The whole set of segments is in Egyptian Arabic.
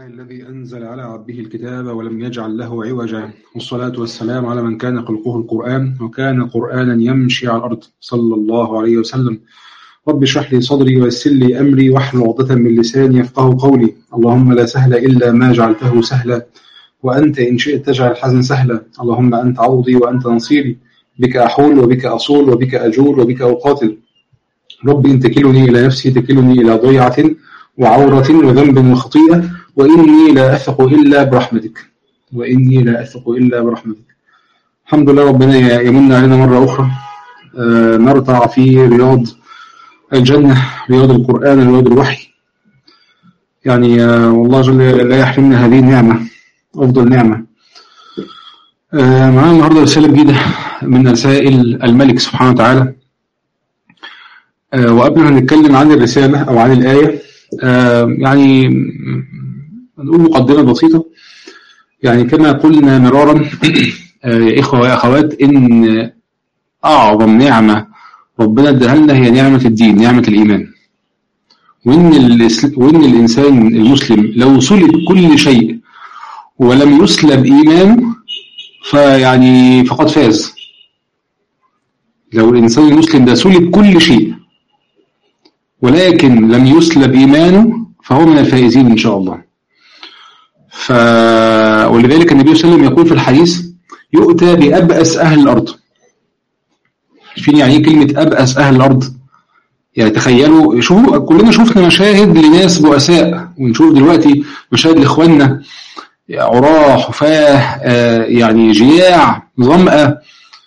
لله الذي أنزل على عبده الكتاب ولم يجعل له عوجا والصلاة والسلام على من كان خلقه القرآن وكان قرآنا يمشي على الأرض صلى الله عليه وسلم رب اشرح لي صدري ويسر لي أمري واحلل عقدة من لساني يفقه قولي اللهم لا سهل إلا ما جعلته سهلا وأنت إن شئت تجعل الحزن سهلا اللهم أنت عوضي وأنت نصيري بك أحول وبك أصول وبك أجول وبك أقاتل رب إن تكلني إلى نفسي تكلني إلى ضيعة وعورة وذنب وخطيئة وإني لا أثق إلا برحمتك وإني لا أثق إلا برحمتك الحمد لله ربنا يمن علينا مرة أخرى آه نرتع في رياض الجنة رياض القرآن رياض الوحي يعني آه والله جل لا يحرمنا هذه النعمة أفضل نعمة آه معنا النهاردة رسالة جديدة من رسائل الملك سبحانه وتعالى وقبل ما نتكلم عن الرسالة أو عن الآية يعني نقول مقدمة بسيطة يعني كما قلنا مرارا يا إخوة ويا أخوات إن أعظم نعمة ربنا اداها لنا هي نعمة الدين نعمة الإيمان وإن, وإن الإنسان المسلم لو سلب كل شيء ولم يسلب إيمانه فيعني فقد فاز لو الإنسان المسلم ده سلب كل شيء ولكن لم يسلب إيمانه فهو من الفائزين إن شاء الله ف... ولذلك النبي صلى الله عليه وسلم يقول في الحديث يؤتى بأبأس أهل الأرض فين يعني كلمة أبأس أهل الأرض يعني تخيلوا شوفوا كلنا شفنا مشاهد لناس بؤساء ونشوف دلوقتي مشاهد لإخواننا عراة حفاة يعني جياع ظمأة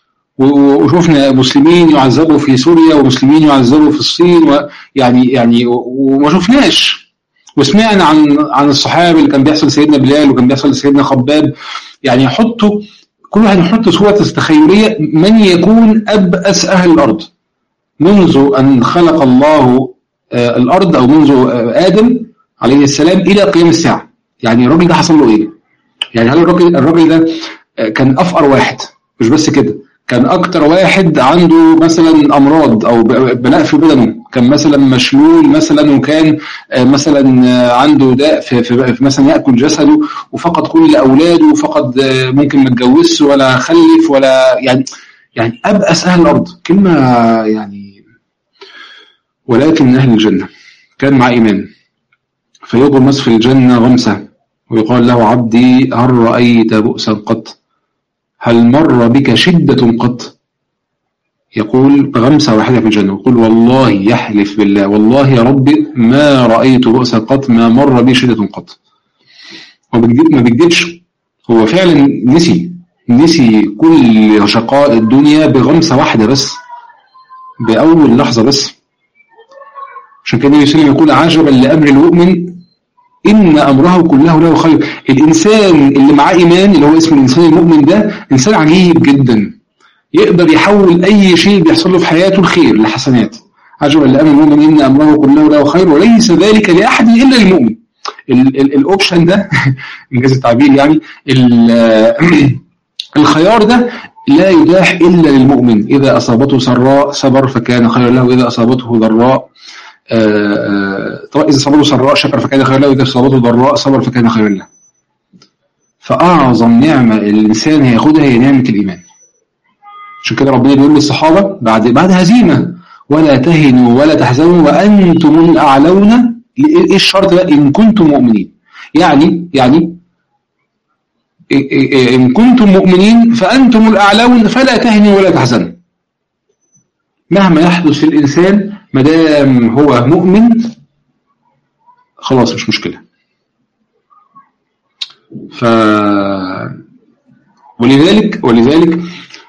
وشفنا مسلمين يعذبوا في سوريا ومسلمين يعذبوا في الصين ويعني يعني وما شفناش وسمعنا عن عن الصحابه اللي كان بيحصل لسيدنا بلال وكان بيحصل لسيدنا خباب يعني يحطوا كل واحد يحط صوره تخيليه من يكون ابأس اهل الارض منذ ان خلق الله الارض او منذ ادم عليه السلام الى قيام الساعه يعني الراجل ده حصل له ايه؟ يعني هل الراجل الراجل ده كان افقر واحد مش بس كده كان اكتر واحد عنده مثلا امراض او بلاء في بدنه كان مثلا مشلول مثلا وكان مثلا عنده داء في, في مثلا ياكل جسده وفقد كل اولاده وفقد ممكن ما اتجوزش ولا خلف ولا يعني يعني ابأس اهل الارض كلمه يعني ولكن من اهل الجنه كان مع ايمان فيغمس في الجنه غمسه ويقال له عبدي هل رايت بؤسا قط هل مر بك شدة قط يقول غمسة واحدة في الجنة يقول والله يحلف بالله والله يا ربي ما رأيت بؤسا قط ما مر بي شدة قط هو ما بيكذبش هو فعلا نسي نسي كل شقاء الدنيا بغمسة واحدة بس بأول لحظة بس عشان كده النبي صلى الله عليه وسلم يقول عجبا لأمر المؤمن إن أمره كله له خير الإنسان اللي معاه إيمان اللي هو اسم الإنسان المؤمن ده إنسان عجيب جدا يقدر يحول أي شيء بيحصل له في حياته الخير لحسنات عجبا لأمر المؤمن إن أمره كله له خير وليس ذلك لأحد إلا المؤمن الأوبشن ده إنجاز التعبير يعني الخيار ده لا يتاح إلا للمؤمن إذا أصابته سراء صبر فكان خيرا له إذا أصابته ضراء إذا صبره سراء شكر فكان خيرا له وإذا صابته ضراء صبر فكان خيرا له فأعظم نعمة الإنسان هياخدها هي نعمة الإيمان عشان كده ربنا بيقول للصحابة بعد بعد هزيمة ولا تهنوا ولا تحزنوا وأنتم الأعلون إيه الشرط ده إن كنتم مؤمنين يعني يعني إن كنتم مؤمنين فأنتم الأعلون فلا تهنوا ولا تحزنوا مهما يحدث في الإنسان ما دام هو مؤمن خلاص مش مشكلة ف ولذلك ولذلك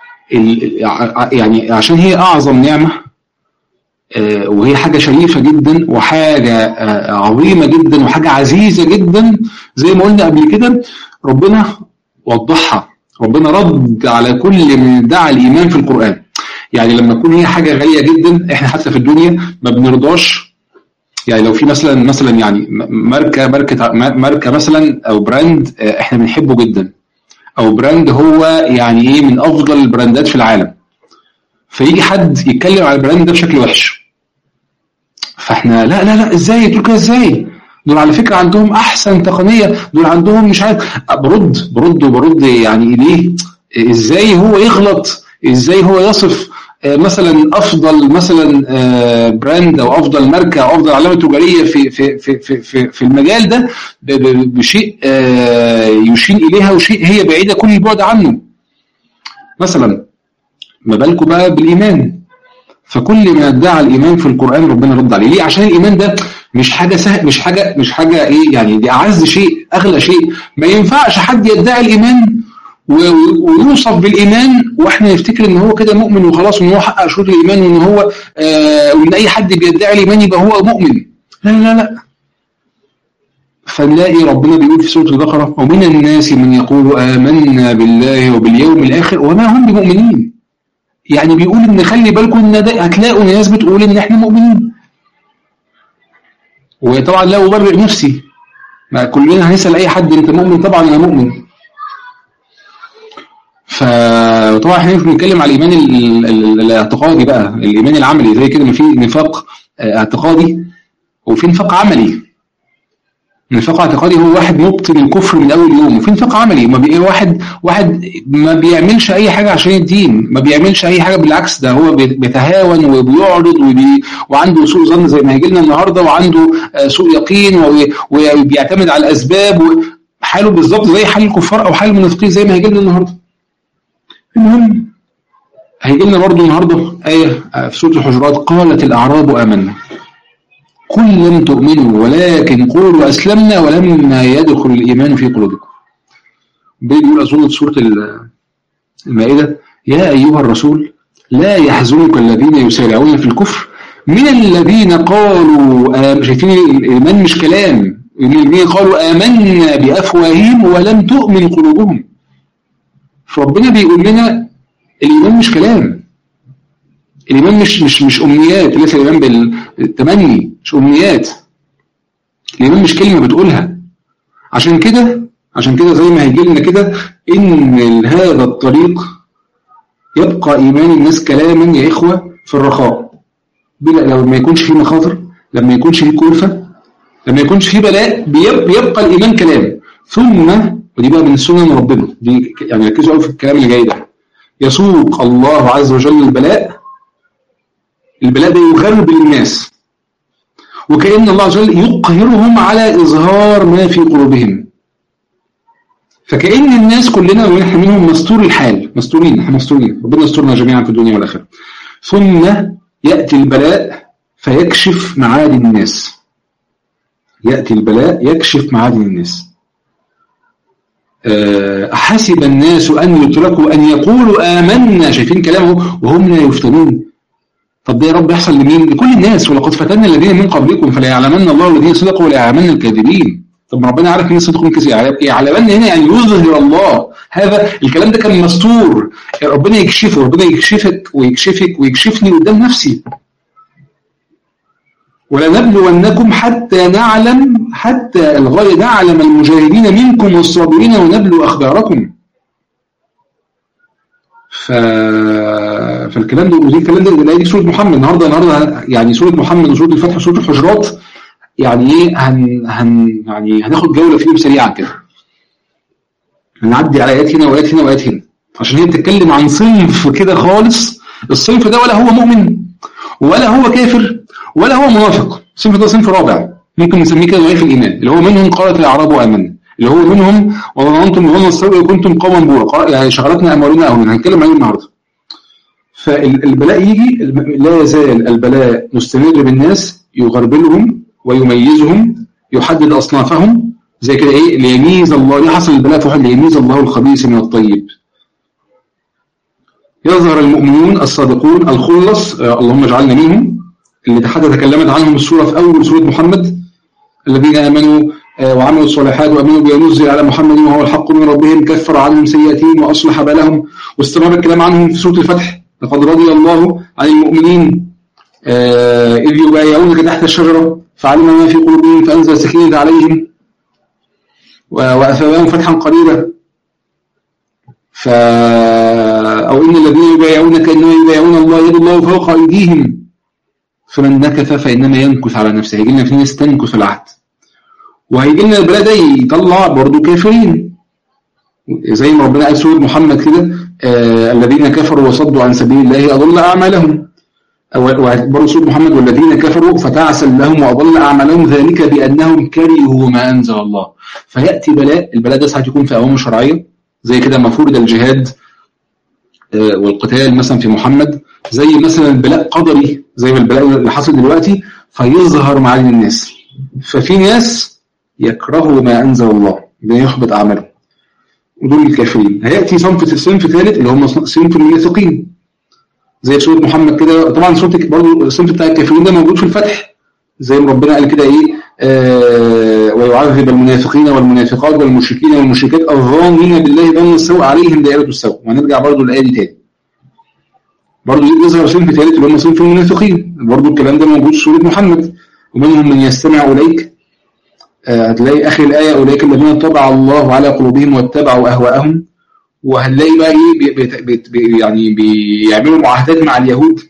يعني عشان هي أعظم نعمة وهي حاجة شريفة جدا وحاجة عظيمة جدا وحاجة عزيزة جدا زي ما قلنا قبل كده ربنا وضحها ربنا رد على كل من ادعى الإيمان في القرآن يعني لما تكون هي حاجة غالية جدا احنا حتى في الدنيا ما بنرضاش يعني لو في مثلا مثلا يعني ماركة ماركة ماركة مثلا او براند احنا بنحبه جدا او براند هو يعني ايه من افضل البراندات في العالم فيجي حد يتكلم على البراند ده بشكل وحش فاحنا لا لا لا ازاي تقول كده ازاي دول على فكرة عندهم أحسن تقنية دول عندهم مش عارف برد برد وبرد يعني ليه إزاي هو يغلط إزاي هو يصف مثلا افضل مثلا براند او افضل ماركه او افضل علامه تجاريه في في في في في المجال ده بشيء يشير اليها وشيء هي بعيده كل البعد عنه مثلا ما بالكم بقى بالايمان فكل ما ادعى الايمان في القران ربنا رد عليه ليه عشان الايمان ده مش حاجه سهل مش حاجه مش حاجه ايه يعني دي اعز شيء اغلى شيء ما ينفعش حد يدعي الايمان ويوصف بالايمان واحنا نفتكر ان هو كده مؤمن وخلاص وان هو حقق شروط الايمان وان هو آه وان اي حد بيدعي الايمان يبقى هو مؤمن لا لا لا فنلاقي ربنا بيقول في سوره البقره ومن الناس من يقول امنا بالله وباليوم الاخر وما هم بمؤمنين يعني بيقول ان خلي بالكم ان ده هتلاقوا ناس بتقول ان احنا مؤمنين وطبعا لا ابرئ نفسي ما كلنا هنسال اي حد انت مؤمن طبعا انا مؤمن فطبعا احنا بنتكلم على الايمان الاعتقادي بقى الايمان العملي زي كده ما في نفاق اعتقادي وفي نفاق عملي نفاق اعتقادي هو واحد مبطن الكفر من اول يوم وفي نفاق عملي ما بي... واحد واحد ما بيعملش اي حاجه عشان الدين ما بيعملش اي حاجه بالعكس ده هو بيتهاون وبيعرض وبي... وعنده سوء ظن زي ما هيجي لنا النهارده وعنده سوء يقين وبيعتمد على الاسباب حاله بالظبط زي حال الكفار او حال المنافقين زي ما هيجي لنا النهارده المهم هيجي لنا برضه النهارده آية في سورة الحجرات قالت الأعراب آمنا قل لم تؤمنوا ولكن قولوا أسلمنا ولما يدخل الإيمان في قلوبكم بيقول أظن في سورة المائدة يا أيها الرسول لا يحزنك الذين يسارعون في الكفر من الذين قالوا شايفين الإيمان مش كلام الذين قالوا آمنا بأفواههم ولم تؤمن قلوبهم فربنا بيقول لنا الايمان مش كلام الايمان مش مش مش امنيات ليس الايمان بالتمني مش امنيات الايمان مش كلمه بتقولها عشان كده عشان كده زي ما هيجي لنا كده ان هذا الطريق يبقى ايمان الناس كلاما يا اخوه في الرخاء بلا لو ما يكونش فيه مخاطر لما يكونش فيه كلفه لما يكونش فيه بلاء بيبقى الايمان كلام ثم ودي بقى من سنن ربنا دي يعني ركزوا قوي في الكلام اللي جاي ده يسوق الله عز وجل البلاء البلاء ده يغرب الناس وكأن الله عز وجل يقهرهم على إظهار ما في قلوبهم فكأن الناس كلنا ونحن منهم مستور الحال مستورين احنا مستورين ربنا يسترنا جميعا في الدنيا والآخرة ثم يأتي البلاء فيكشف معادن الناس يأتي البلاء يكشف معادن الناس أحسب الناس أن يتركوا أن يقولوا آمنا شايفين كلامه وهم لا يفتنون طب ده يا رب يحصل لمين؟ لكل الناس ولقد فتنا الذين من قبلكم فلا يعلمن الله الذين صدقوا ولا يعلمن الكاذبين طب ربنا عارف مين صدقوا ومين كذب يعلمن هنا يعني يظهر الله هذا الكلام ده كان مستور ربنا يكشفه ربنا يكشفك ويكشفك ويكشفني قدام نفسي ولنبلونكم حتى نعلم حتى الغاية نعلم المجاهدين منكم والصابرين ونبلو أخباركم ف... فالكلام ده ودي الكلام ده اللي دي سورة محمد النهارده النهارده يعني سورة محمد وسورة الفتح وسورة الحجرات يعني ايه هن... هن... يعني هناخد جولة فيهم سريعا كده هنعدي على آيات هنا وآيات هنا وآيات هنا عشان هي بتتكلم عن صنف كده خالص الصنف ده ولا هو مؤمن ولا هو كافر ولا هو منافق الصنف ده صنف رابع ممكن نسميه كده ضعيف الايمان اللي هو منهم قالت الاعراب امنا اللي هو منهم وظننتم ظن السوء وكنتم قوما بورا يعني شغلتنا اموالنا اهون هنتكلم عليه النهارده فالبلاء يجي لا يزال البلاء مستمر بالناس يغربلهم ويميزهم يحدد اصنافهم زي كده ايه ليميز الله يحصل البلاء في واحد ليميز الله الخبيث من الطيب يظهر المؤمنون الصادقون الخلص آه اللهم اجعلنا منهم اللي حتى تكلمت عنهم السورة في أول سورة محمد الذين آمنوا وعملوا الصالحات وأمنوا بما نزل على محمد وهو الحق من ربهم كفر عنهم سيئاتهم وأصلح بالهم واستمر الكلام عنهم في سورة الفتح لقد رضي الله عن المؤمنين إذ يبايعونك تحت الشجرة فعلم ما في قلوبهم فأنزل السكينة عليهم وأثابهم فتحا قريبا ف أو إن الذين يبايعونك إنما يبايعون الله يد الله فوق أيديهم فمن نكث فإنما ينكث على نفسه يجي لنا في ناس تنكث العهد وهيجي لنا البلاء ده يطلع برضه كافرين زي ما ربنا قال سورة محمد كده آه الذين كفروا وصدوا عن سبيل الله أضل أعمالهم برضه سورة محمد والذين كفروا فتعسا لهم وأضل أعمالهم ذلك بأنهم كرهوا ما أنزل الله فيأتي بلاء البلاء ده ساعات يكون في أوامر شرعية زي كده ما فرض الجهاد آه والقتال مثلا في محمد زي مثلا البلاء قدري زي ما البلاء اللي حصل دلوقتي فيظهر معالي الناس ففي ناس يكرهوا ما أنزل الله بيحبط أعمالهم ودول الكافرين هيأتي صنف صنف ثالث اللي هم صنف المنافقين زي سورة محمد كده طبعا سورة برضه الصنف بتاع الكافرين ده موجود في الفتح زي ما ربنا قال كده ايه آه ويعذب المنافقين والمنافقات والمشركين والمشركات الظانين بالله ظن السوء عليهم دائرة السوء وهنرجع برضه الآية دي تاني برضه يظهر صنف ثالث اللي هم صنف المنافقين برضه الكلام ده موجود في سورة محمد ومنهم من يستمع إليك هتلاقي آخر الآية أولئك الذين طبع الله على قلوبهم واتبعوا أهواءهم وهنلاقي بقى إيه بي بي بي يعني بيعملوا معاهدات مع اليهود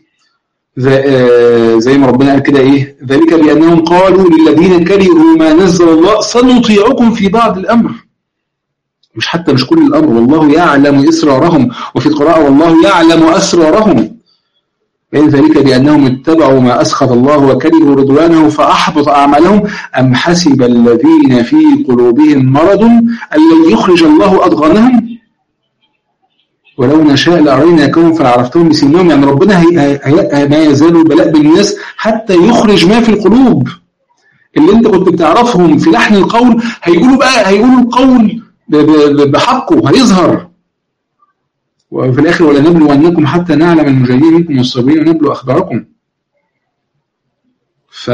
زي ما ربنا قال كده إيه ذلك بأنهم قالوا للذين كرهوا ما نزل الله سنطيعكم في بعض الأمر مش حتى مش كل الأمر والله يعلم إسرارهم وفي قراءة والله يعلم أسرارهم بين ذلك بأنهم اتبعوا ما أسخط الله وكرهوا رضوانه فأحبط أعمالهم أم حسب الذين في قلوبهم مرض أن لن يخرج الله أضغانهم ولو نشاء لأريناكم فلعرفتهم بسنهم يعني ربنا هي هي ما يزال البلاء بالناس حتى يخرج ما في القلوب اللي انت كنت بتعرفهم في لحن القول هيقولوا بقى هيقولوا القول بحقه هيظهر وفي الآخر ولنبلونكم حتى نعلم المجاهدين منكم والصابرين ونبلو أخباركم ف...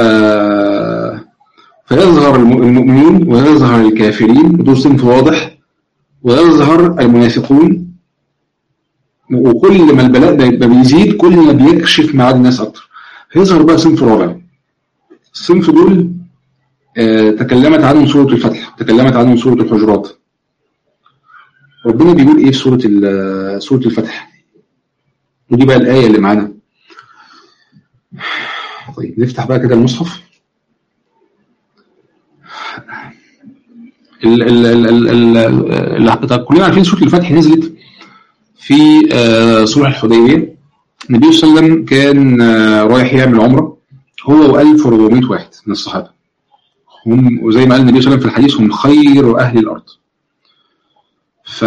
فيظهر المؤمنين ويظهر الكافرين ودول صنف واضح ويظهر المنافقون وكل ما البلاء ده بيزيد كل ما بيكشف معاد الناس أكتر هيظهر بقى صنف رابع الصنف دول آه تكلمت عنهم سورة الفتح تكلمت عنهم سورة الحجرات ربنا بيقول ايه في سورة سورة الفتح ودي بقى الآية اللي معانا طيب نفتح بقى كده المصحف ال ال ال ال ال كلنا عارفين سورة الفتح نزلت في صلح الحديبية النبي صلى الله عليه وسلم كان رايح يعمل عمرة هو و1400 واحد من الصحابة هم وزي ما قال النبي صلى الله عليه وسلم في الحديث هم خير أهل الأرض ف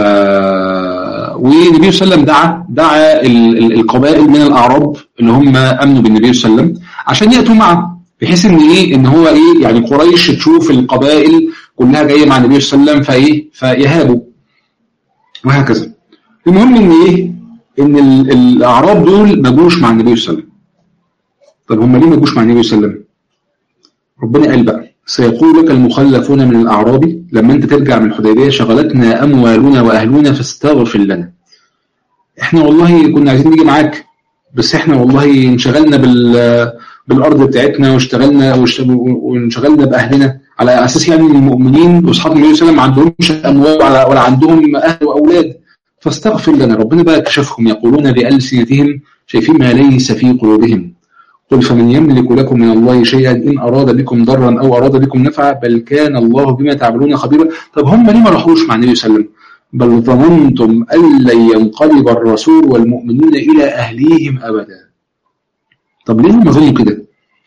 والنبي صلى الله عليه وسلم دعا دعا القبائل من الاعراب اللي هم امنوا بالنبي صلى الله عليه وسلم عشان ياتوا معه بحيث ان ايه ان هو ايه يعني قريش تشوف القبائل كلها جايه مع النبي صلى الله عليه وسلم فايه فيهابوا وهكذا المهم ان ايه ان الاعراب دول ما جوش مع النبي صلى الله عليه وسلم طب هم ليه ما جوش مع النبي صلى الله عليه وسلم ربنا قال بقى سيقول لك المخلفون من الأعراب لما أنت ترجع من الحديبية شغلتنا أموالنا وأهلنا فاستغفر لنا إحنا والله كنا عايزين نيجي معاك بس إحنا والله انشغلنا بال بالأرض بتاعتنا واشتغلنا وانشغلنا بأهلنا على أساس يعني المؤمنين وأصحاب النبي صلى الله عليه وسلم ما عندهمش أموال ولا عندهم أهل وأولاد فاستغفر لنا ربنا بقى كشفهم يقولون بألسنتهم شايفين ما ليس في قلوبهم قل فمن يملك لكم من الله شيئا إن أراد بكم ضرا أو أراد بكم نفعا بل كان الله بما تعملون خبيرا طب هم ليه ما راحوش مع النبي صلى الله عليه وسلم بل ظننتم أن لن ينقلب الرسول والمؤمنون إلى أهليهم أبدا طب ليه هم ظنوا كده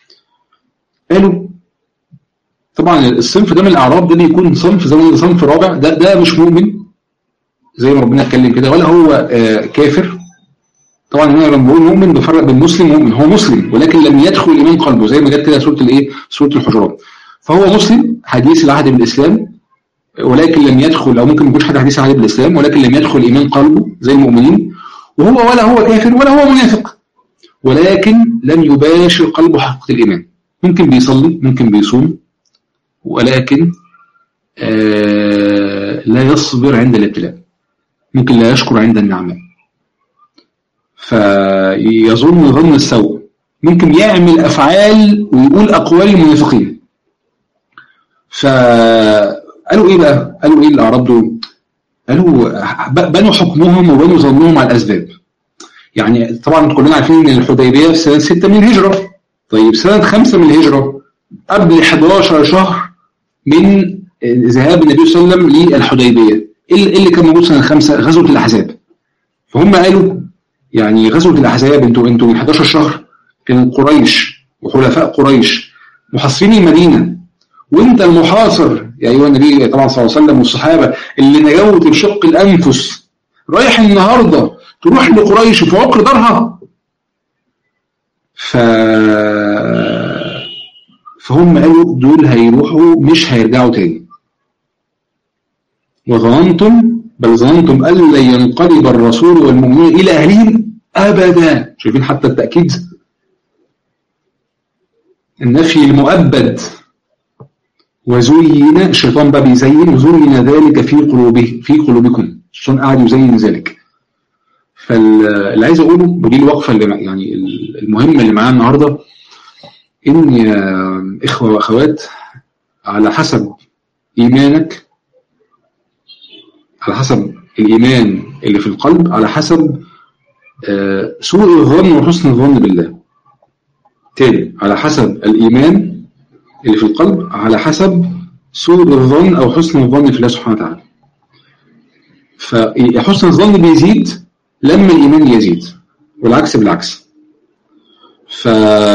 قالوا طبعا الصنف ده من الأعراب ده يكون صنف زي صنف رابع ده ده مش مؤمن زي ما ربنا اتكلم كده ولا هو آه كافر طبعا هنا لما بقول مؤمن بفرق بين مسلم ومؤمن هو مسلم ولكن لم يدخل ايمان قلبه زي ما جت كده سوره الايه سوره الحجرات فهو مسلم حديث العهد بالاسلام ولكن لم يدخل او ممكن ما يكونش حد حديث العهد بالاسلام ولكن لم يدخل ايمان قلبه زي المؤمنين وهو ولا هو كافر ولا هو منافق ولكن لم يباشر قلبه حقيقه الايمان ممكن بيصلي ممكن بيصوم ولكن آه لا يصبر عند الابتلاء ممكن لا يشكر عند النعمه فيظن ظن السوء ممكن يعمل أفعال ويقول أقوال المنافقين فقالوا إيه بقى قالوا إيه الأعراب دول قالوا بنوا حكمهم وبنوا ظنهم على الأسباب يعني طبعا كلنا عارفين ان الحديبيه في سنه 6 من الهجره طيب سنه 5 من الهجره قبل 11 شهر من ذهاب النبي صلى الله عليه وسلم للحديبيه ايه اللي كان موجود سنه خمسه غزوه الاحزاب فهم قالوا يعني غزوه الاحزاب انتوا انتوا من 11 شهر كان قريش وحلفاء قريش محاصرين المدينه وانت المحاصر يا ايها النبي طبعا صلى الله عليه وسلم والصحابه اللي نجوت بشق الانفس رايح النهارده تروح لقريش في عقر دارها ف فهم قالوا دول هيروحوا مش هيرجعوا تاني وظننتم بل ظننتم أن لن ينقلب الرسول والمؤمنون إلى أهلهم أبدا شايفين حتى التأكيد النفي المؤبد وزين الشيطان بقى بيزين وزين ذلك في قلوبه في قلوبكم الشيطان قاعد يزين ذلك فاللي عايز اقوله ودي الوقفه اللي يعني المهمه اللي معانا النهارده ان يا اخوه واخوات على حسب ايمانك على حسب الايمان اللي في القلب على حسب سوء الظن وحسن الظن بالله تاني على حسب الايمان اللي في القلب على حسب سوء الظن او حسن الظن في الله سبحانه وتعالى فحسن الظن بيزيد لما الإيمان يزيد والعكس بالعكس ف...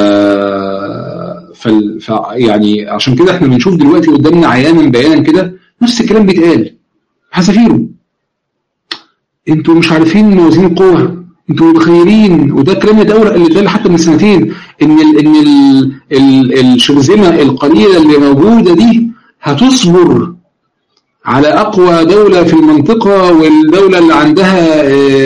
ف... ف... يعني عشان كده احنا بنشوف دلوقتي قدامنا عيانا بيانا كده نفس الكلام بيتقال حذافيره انتوا مش عارفين موازين القوة انتوا متخيلين وده الكلام اللي اللي اتقال حتى من سنتين ان ال ان ال ال الشرذمه القليله اللي موجوده دي هتصبر على أقوى دولة في المنطقة والدولة اللي عندها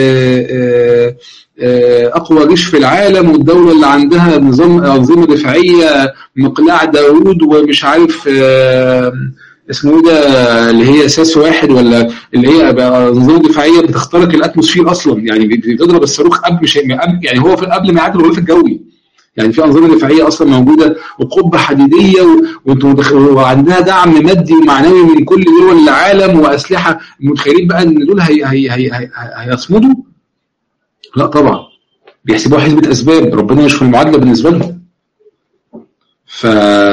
أقوى جيش في العالم والدولة اللي عندها نظام أنظمة دفاعية مقلاع داوود ومش عارف اسمه ايه ده اللي هي ساس واحد ولا اللي هي انظمه دفاعيه بتخترق الاتموسفير اصلا يعني بتضرب الصاروخ قبل مش يعني هو في قبل ما يعدي الغلاف الجوي يعني في انظمه دفاعيه اصلا موجوده وقبه حديديه وانتوا وعندها دعم مادي ومعنوي من كل دول العالم واسلحه متخيلين بقى ان دول هي هي هي هي هيصمدوا؟ لا طبعا بيحسبوها حسبه اسباب ربنا يشفي المعادله بالنسبه لهم. ف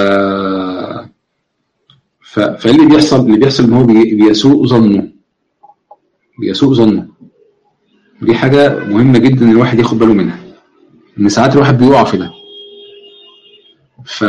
ف فاللي بيحصل اللي بيحصل ان هو بيسوء ظنه بيسوء ظنه دي حاجه مهمه جدا ان الواحد ياخد باله منها. ان ساعات الواحد بيقع في ده ف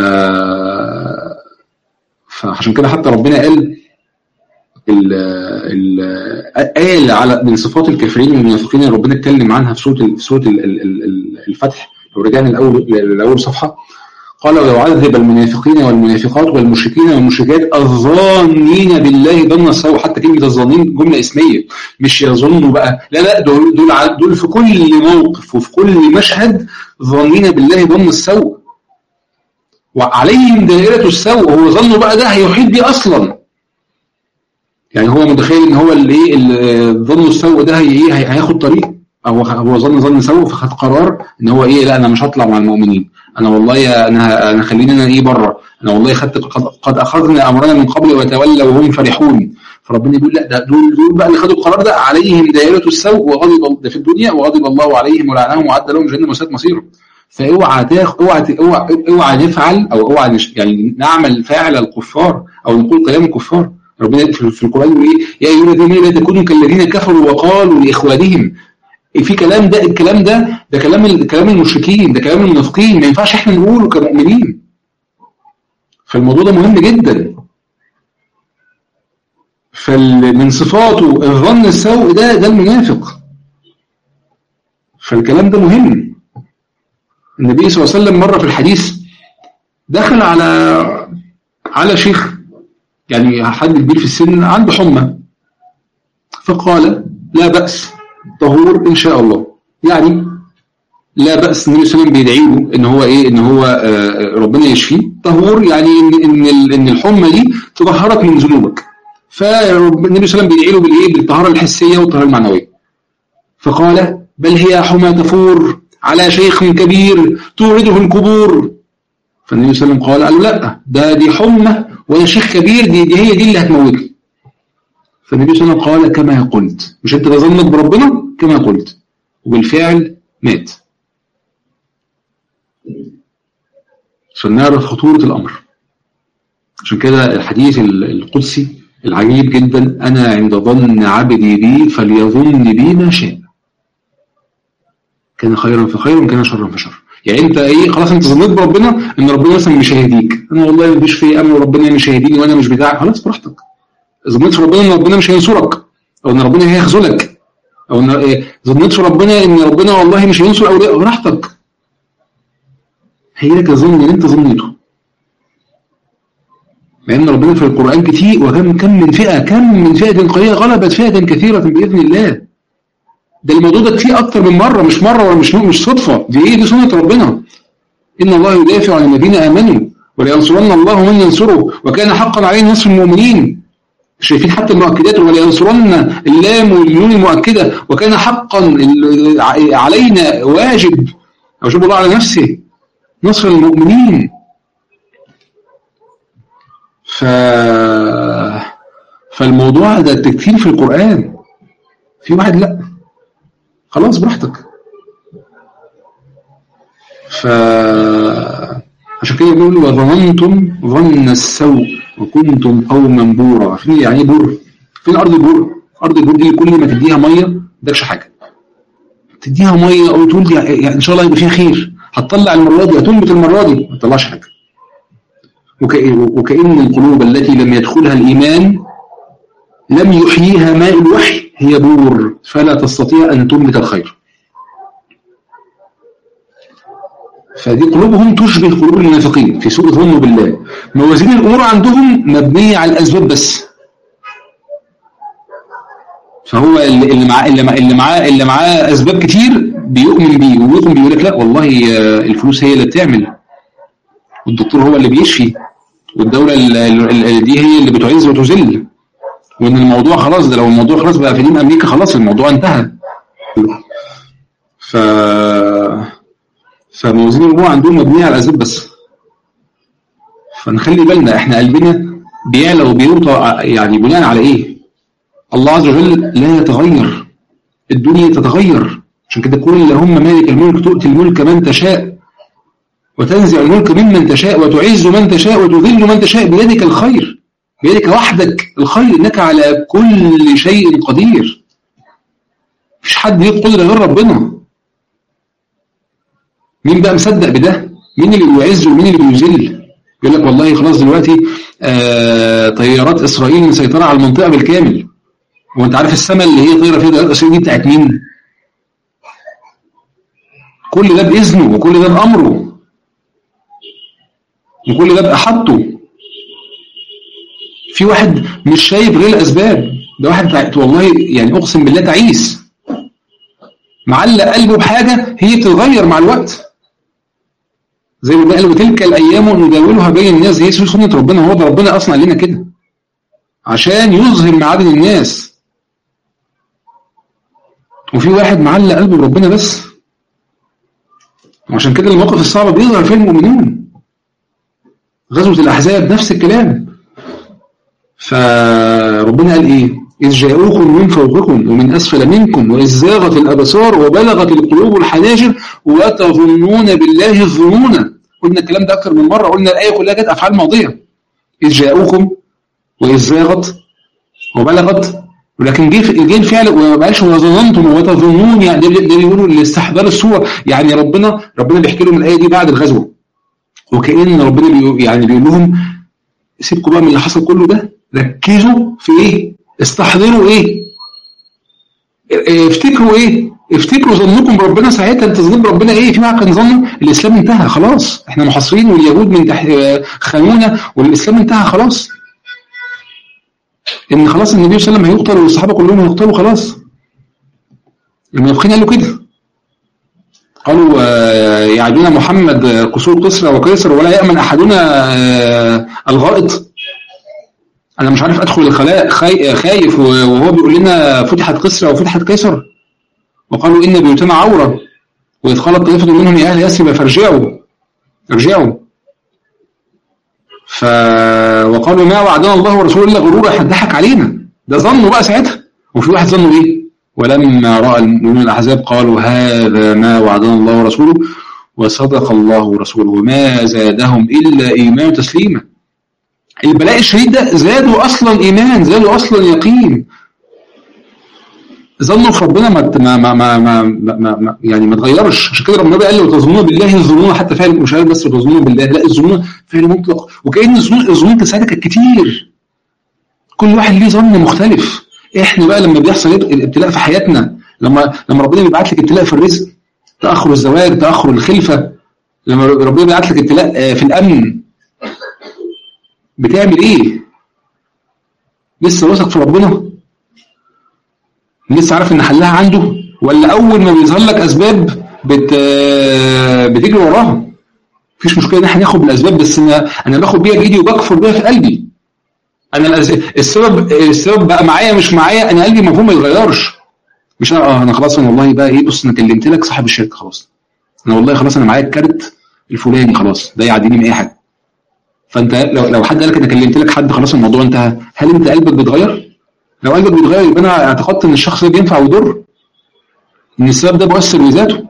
فعشان كده حتى ربنا قال ال ال قال على من صفات الكافرين والمنافقين اللي ربنا اتكلم عنها في سوره في سوره الفتح لو رجعنا الاول لاول صفحه قال ويعذب المنافقين والمنافقات والمشركين والمشركات الظانين بالله ظن السوء حتى كلمه الظانين جمله اسميه مش يظنوا بقى لا لا دول دول دول في كل موقف وفي كل مشهد ظانين بالله ظن السوء وعليهم دائره السوء هو ظنه بقى ده هيحيط بيه اصلا يعني هو متخيل ان هو اللي ايه ظن السوء ده هي ايه هياخد طريق او هو ظن ظن سوء فخد قرار ان هو ايه لا انا مش هطلع مع المؤمنين انا والله انا انا خليني انا ايه بره انا والله خدت قد, قد اخذنا امرنا من قبل وتولوا وهم فرحون فربنا يقول لا ده دول دول بقى اللي خدوا القرار ده عليهم دائره السوء وغضب ده في الدنيا وغضب الله عليهم ولعنهم وعد لهم جهنم وساءت مصيرهم فاوعى تاخ اوعى اوعى اوعى نفعل او اوعى يعني نعمل فاعل الكفار او نقول كلام الكفار ربنا في القران يقول ايه يا ايها الذين لا تكونوا كالذين كفروا وقالوا لاخوانهم في كلام ده الكلام ده ده كلام كلام المشركين ده كلام المنافقين ما ينفعش احنا نقوله كمؤمنين فالموضوع ده مهم جدا فمن صفاته الظن السوء ده ده المنافق فالكلام ده مهم النبي صلى الله عليه وسلم مرة في الحديث دخل على على شيخ يعني حد كبير في السن عنده حمى فقال لا بأس طهور ان شاء الله يعني لا باس النبي صلى الله عليه وسلم بيدعي له ان هو ايه ان هو آه ربنا يشفيه طهور يعني ان ان ان الحمى دي تطهرك من ذنوبك فالنبي صلى الله عليه وسلم بيدعي له بالايه بالطهاره الحسيه والطهاره المعنويه فقال بل هي حمى تفور على شيخ كبير تورده القبور فالنبي صلى الله عليه وسلم قال له لا ده دي حمى ولا شيخ كبير دي, دي هي دي اللي هتموتني فالنبي صلى الله عليه وسلم قال كما قلت مش انت ظنك بربنا كما قلت وبالفعل مات عشان نعرف خطورة الأمر عشان كده الحديث القدسي العجيب جدا أنا عند ظن عبدي بي فليظن بي ما شاء كان خيرا فخير وكان شرا فشر يعني انت ايه خلاص انت ظنيت بربنا ان ربنا مثلا مش هيهديك انا والله مفيش في امل وربنا مش هيهديني وانا مش بتاعك خلاص براحتك ظنيت في ربنا ان ربنا مش هينصرك او ان ربنا هيخذلك او ان إيه ظنيت في ربنا ان ربنا والله مش هينصر اولياء براحتك هي لك الظن اللي انت ظنيته مع ان ربنا في القران كتير وكم كم من فئه كم من فئه قليله غلبت فئه كثيره باذن الله ده الموضوع ده كتير اكتر من مره مش مره ولا مش مش صدفه دي ايه دي سنه ربنا ان الله يدافع عن الذين امنوا ولينصرن الله من ينصره وكان حقا عليه نصر المؤمنين شايفين حتى المؤكدات ولينصرن اللام والنون المؤكده وكان حقا علينا واجب اوجب الله على نفسه نصر المؤمنين ف فالموضوع ده كتير في القرآن في واحد لا خلاص براحتك ف عشان كده بيقول وظننتم ظن السوء وكنتم قوما بورا عارفين يعني ايه بور فين ارض البور ارض البور دي كل ما تديها ميه ما تدكش حاجه تديها ميه او تقول دي يعني ان شاء الله يبقى فيها خير هتطلع المره دي هتنبت المره دي ما تطلعش حاجه وكأن القلوب التي لم يدخلها الإيمان لم يحييها ماء الوحي هي بور فلا تستطيع أن تنبت الخير فدي قلوبهم تشبه قلوب المنافقين في سوء ظن بالله موازين الأمور عندهم مبنية على الأسباب بس فهو اللي معاه اللي معاه اللي معاه اللي معاه اسباب كتير بيؤمن بيه ويؤمن بيقول لك لا والله الفلوس هي اللي بتعمل والدكتور هو اللي بيشفي والدولة دي هي اللي بتعز وتذل وان الموضوع خلاص ده لو الموضوع خلاص بقى في دين امريكا خلاص الموضوع انتهى ف فموازين الامور عندهم مبنيه على الاسباب بس فنخلي بالنا احنا قلبنا بيعلى وبيوطى يعني بناء على ايه الله عز وجل لا يتغير الدنيا تتغير عشان كده كل اللهم مالك الملك تؤتي الملك من تشاء وتنزع الملك ممن تشاء وتعز من تشاء وتذل من تشاء بيدك الخير بيدك وحدك الخير انك على كل شيء قدير مفيش حد ليه قدره غير ربنا مين بقى مصدق بده مين اللي بيعز ومين اللي بيذل يقول لك والله خلاص دلوقتي آه طيارات اسرائيل مسيطره على المنطقه بالكامل وانت عارف السماء اللي هي طايره فيها طيارات اسرائيل دي بتاعت مين كل ده باذنه وكل ده بامره وكل ده بأحطه في واحد مش شايف غير الأسباب ده واحد والله يعني أقسم بالله تعيس معلق قلبه بحاجة هي تتغير مع الوقت زي ما قال وتلك الأيام نداولها بين الناس هي سنة ربنا هو ده ربنا أصنع لنا كده عشان يظهر معادن الناس وفي واحد معلق قلبه بربنا بس وعشان كده الموقف الصعب بيظهر فيه المؤمنون غزوة الأحزاب نفس الكلام فربنا قال إيه إذ جاءوكم من فوقكم ومن أسفل منكم وإذ زاغت الأبصار وبلغت القلوب الحناجر وتظنون بالله الظنون قلنا الكلام ده أكثر من مرة قلنا الآية كلها كانت أفعال ماضية إذ جاءوكم وإذ زاغت وبلغت ولكن جه جه الفعل وما بقاش وظننتم وتظنون يعني ده بيقولوا الاستحضار الصورة يعني ربنا ربنا بيحكي لهم الآية دي بعد الغزوة وكأن ربنا بي يعني بيقول لهم سيبكم بقى من اللي حصل كله ده ركزوا في ايه استحضروا ايه افتكروا ايه افتكروا ظنكم بربنا ساعتها انت ظنين بربنا ايه في واحد كان ظنه الاسلام انتهى خلاص احنا محاصرين واليهود من تحت خانونا والاسلام انتهى خلاص ان خلاص النبي صلى الله عليه وسلم هيقتل والصحابه كلهم هيقتلوا خلاص المنافقين قالوا كده قالوا يعدون محمد قصور قسرى وقيصر ولا يأمن أحدنا الغائط أنا مش عارف أدخل الخلاء خايف وهو بيقول لنا فتحت قسرى وفتحت قيصر وقالوا إن بيوتنا عورة وإذ قالت طائفة منهم يا أهل يثرب فارجعوا ارجعوا ف وقالوا ما وعدنا الله ورسوله إلا غرورا احنا ضحك علينا ده ظنوا بقى ساعتها وفي واحد ظنوا إيه ولما رأى المؤمنون الأحزاب قالوا هذا ما وعدنا الله ورسوله وصدق الله ورسوله ما زادهم إلا إيمان تسليما البلاء الشديد ده زادوا اصلا ايمان زادوا اصلا يقين ظنوا في ربنا ما ما ما ما, ما, ما, ما يعني ما تغيرش عشان كده ربنا قال لو تظنون بالله الظنون حتى فعل مش قال بس تظنون بالله لا الظنون فعل مطلق وكأن الظنون الظنون ساعتها كانت كتير كل واحد ليه ظن مختلف احنا بقى لما بيحصل الابتلاء في حياتنا لما لما ربنا بيبعت لك ابتلاء في الرزق تاخر الزواج تاخر الخلفه لما ربنا بيبعت لك ابتلاء في الامن بتعمل ايه لسه واثق في ربنا لسه عارف ان حلها عنده ولا اول ما بيظهر لك اسباب بت بتجري وراها مفيش مشكله ان احنا ناخد بالاسباب بس انا انا باخد بيها بايدي وبكفر بيها في قلبي انا السبب السبب بقى معايا مش معايا انا قلبي المفهوم ما يتغيرش مش انا اه انا خلاص انا والله بقى ايه بص انا كلمت لك صاحب الشركه خلاص انا والله خلاص انا معايا الكارت الفلاني خلاص ده يعديني من اي حاجه فانت لو لو حد قال لك انا كلمت لك حد خلاص الموضوع انتهى هل انت قلبك بيتغير؟ لو قلبك بيتغير يبقى انا اعتقدت ان الشخص ده بينفع ويضر ان السبب ده مؤثر بذاته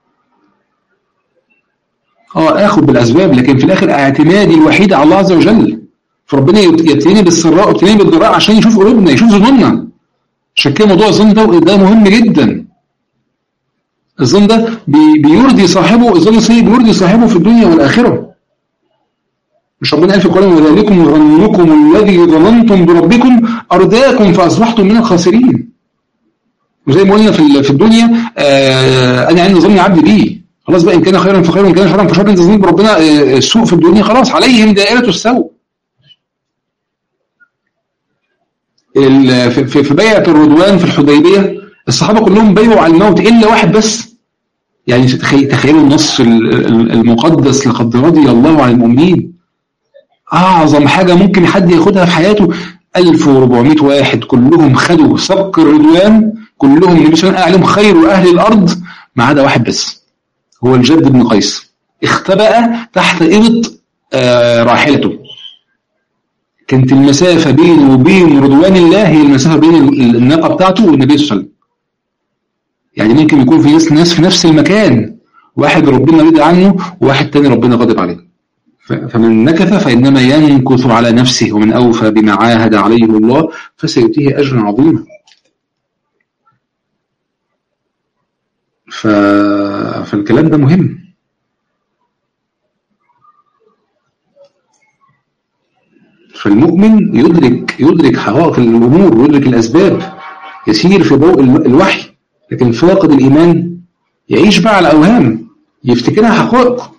اه اخد بالاسباب لكن في الاخر اعتمادي الوحيد على الله عز وجل فربنا يبتليني بالسراء ويبتليني بالضراء عشان يشوف قلوبنا يشوف ظنوننا عشان كده موضوع الظن ده ده مهم جدا الظن ده بي بيرضي صاحبه الظن السيء بيرضي صاحبه في الدنيا والاخره مش ربنا قال في القرآن وذلكم ظنكم الذي ظننتم بربكم أرداكم فأصبحتم من الخاسرين وزي ما قلنا في في الدنيا آه أنا عندي ظن عبدي بيه خلاص بقى إن كان خيرا فخير وإن كان شرا فشر أنت ظنيت بربنا آه السوء في الدنيا خلاص عليهم دائرة السوء في, في بيعة الرضوان في الحديبية الصحابة كلهم بيعوا على الموت إلا واحد بس يعني تخيلوا النص المقدس لقد رضي الله عن المؤمنين أعظم حاجة ممكن حد ياخدها في حياته 1400 واحد كلهم خدوا سبق الرضوان كلهم النبي صلى الله عليه وسلم خير أهل الأرض ما عدا واحد بس هو الجد بن قيس اختبأ تحت إبط آه راحلته كانت المسافة بينه وبين رضوان الله هي المسافة بين الناقة بتاعته والنبي صلى الله عليه وسلم يعني ممكن يكون في ناس ناس في نفس المكان واحد ربنا رضي عنه وواحد تاني ربنا غضب عليه فمن نكث فإنما ينكث على نفسه ومن أوفى بما عاهد عليه الله فسيؤتيه أجرا عظيما ف... فالكلام ده مهم فالمؤمن يدرك يدرك حقائق الأمور ويدرك الأسباب يسير في ضوء الوحي لكن فاقد الإيمان يعيش بقى على الأوهام يفتكرها حقائق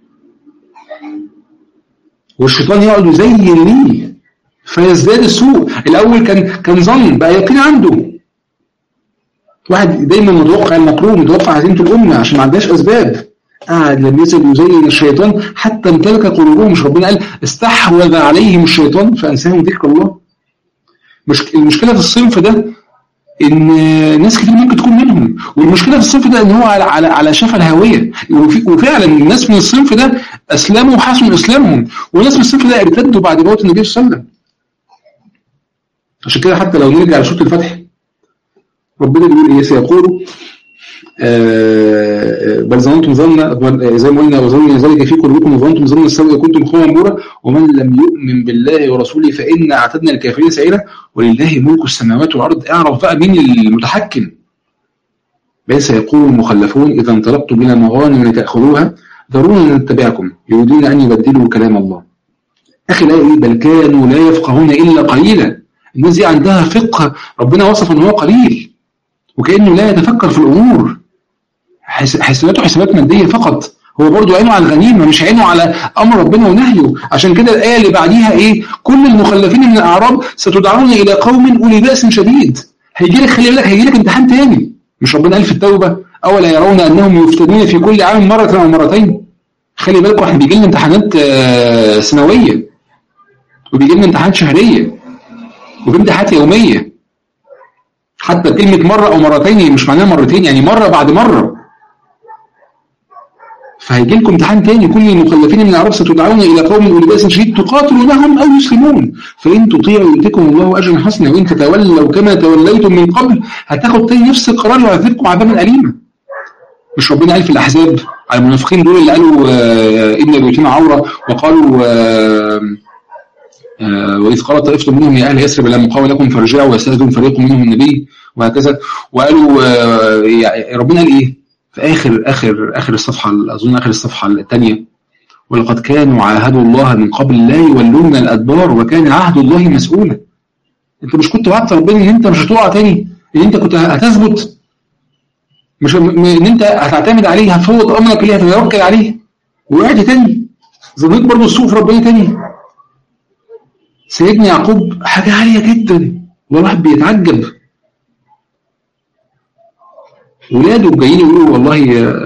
والشيطان يقعد يزين ليه فيزداد السوء الاول كان كان ظن بقى يقين عنده واحد دايما متوقع المكروه متوقع هزيمه الامه عشان ما عندهاش اسباب قاعد لما يسال يزين الشيطان حتى امتلك قلوبهم مش ربنا قال استحوذ عليهم الشيطان فانساهم ذكر الله مش المشكله في الصنف ده ان ناس كتير ممكن تكون منهم والمشكله في الصنف ده ان هو على على على شفا الهاويه وفعلا الناس من الصنف ده اسلموا وحسنوا اسلامهم وناس من الصنف ده ارتدوا بعد موت النبي صلى الله عليه وسلم عشان كده حتى لو نرجع لسوره الفتح ربنا بيقول ايه سيقول بل ظننتم ظن زي ما قلنا وظن ذلك في قلوبكم وظننتم ظن السوء كنتم قوما بورا ومن لم يؤمن بالله ورسوله فإن أعتدنا الكافرين سعيرا ولله ملك السماوات والأرض اعرف بقى مين المتحكم بل سيقول المخلفون إذا انطلقتم إلى مغانم لتأخذوها ذرونا نتبعكم يريدون أن يبدلوا كلام الله أخي لا إيه بل كانوا لا يفقهون إلا قليلا الناس دي عندها فقه ربنا وصف أنه هو قليل وكأنه لا يتفكر في الأمور حساباته حسابات مادية فقط هو برضه عينه على الغنيمة مش عينه على أمر ربنا ونهيه عشان كده الآية اللي بعديها إيه كل المخلفين من الأعراب ستدعون إلى قوم أولي بأس شديد هيجي لك خلي بالك هيجي لك امتحان تاني مش ربنا قال في التوبة أولا يرون أنهم يفتنون في كل عام مرة أو مرتين خلي بالكم احنا بيجي لنا امتحانات سنوية وبيجي لنا امتحانات شهرية وفي امتحانات يومية حتى كلمة مرة أو مرتين مش معناها مرتين يعني مرة بعد مرة فهيجي لكم امتحان تاني كل المخلفين من العرب ستدعون إلى قوم أولي بأس شديد تقاتلونهم أو يسلمون فإن تطيعوا يؤتكم الله أجرا حسنا وإن تتولوا كما توليتم من قبل هتاخد تاني نفس القرار ويعذبكم عذابا أليما مش ربنا قال في الأحزاب على المنافقين دول اللي قالوا آه إن بيوتنا عورة وقالوا آه آه وإذ قال طائفة منهم يا أهل يثرب لا مقام لكم فارجعوا ويستأذن فريق منهم النبي وهكذا وقالوا آه ربنا قال إيه في آخر آخر آخر الصفحة أظن آخر الصفحة الثانية ولقد كانوا عاهدوا الله من قبل لا يولون الأدبار وكان عهد الله مسؤولا أنت مش كنت وعدت ربنا إن أنت مش هتقع تاني إن أنت كنت هتثبت مش إن أنت هتعتمد عليه هتفوض أمرك ليه هتتوكل عليه وقعت تاني ظنيت برضه السوء في ربنا تاني سيدنا يعقوب حاجة عالية جدا والواحد بيتعجب ولاده جايين يقولوا والله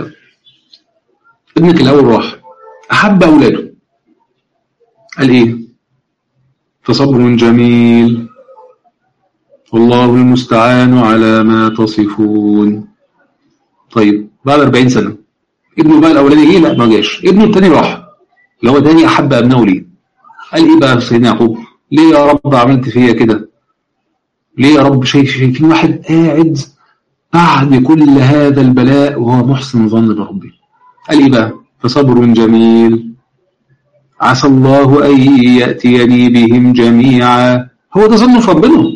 ابنك الأول راح أحب أولاده قال إيه فصبر جميل والله المستعان على ما تصفون طيب بعد 40 سنة ابنه بقى الأولاني إيه لا ما جاش ابنه الثاني راح اللي هو تاني أحب أبنائه ليه قال إيه بقى سيدنا يعقوب ليه يا رب عملت فيا كده ليه يا رب شايف شايفين واحد قاعد بعد كل هذا البلاء وهو محسن ظن بربه قال إيه بقى فصبر جميل عسى الله أن يأتيني بهم جميعا هو ده ظنه في ربنا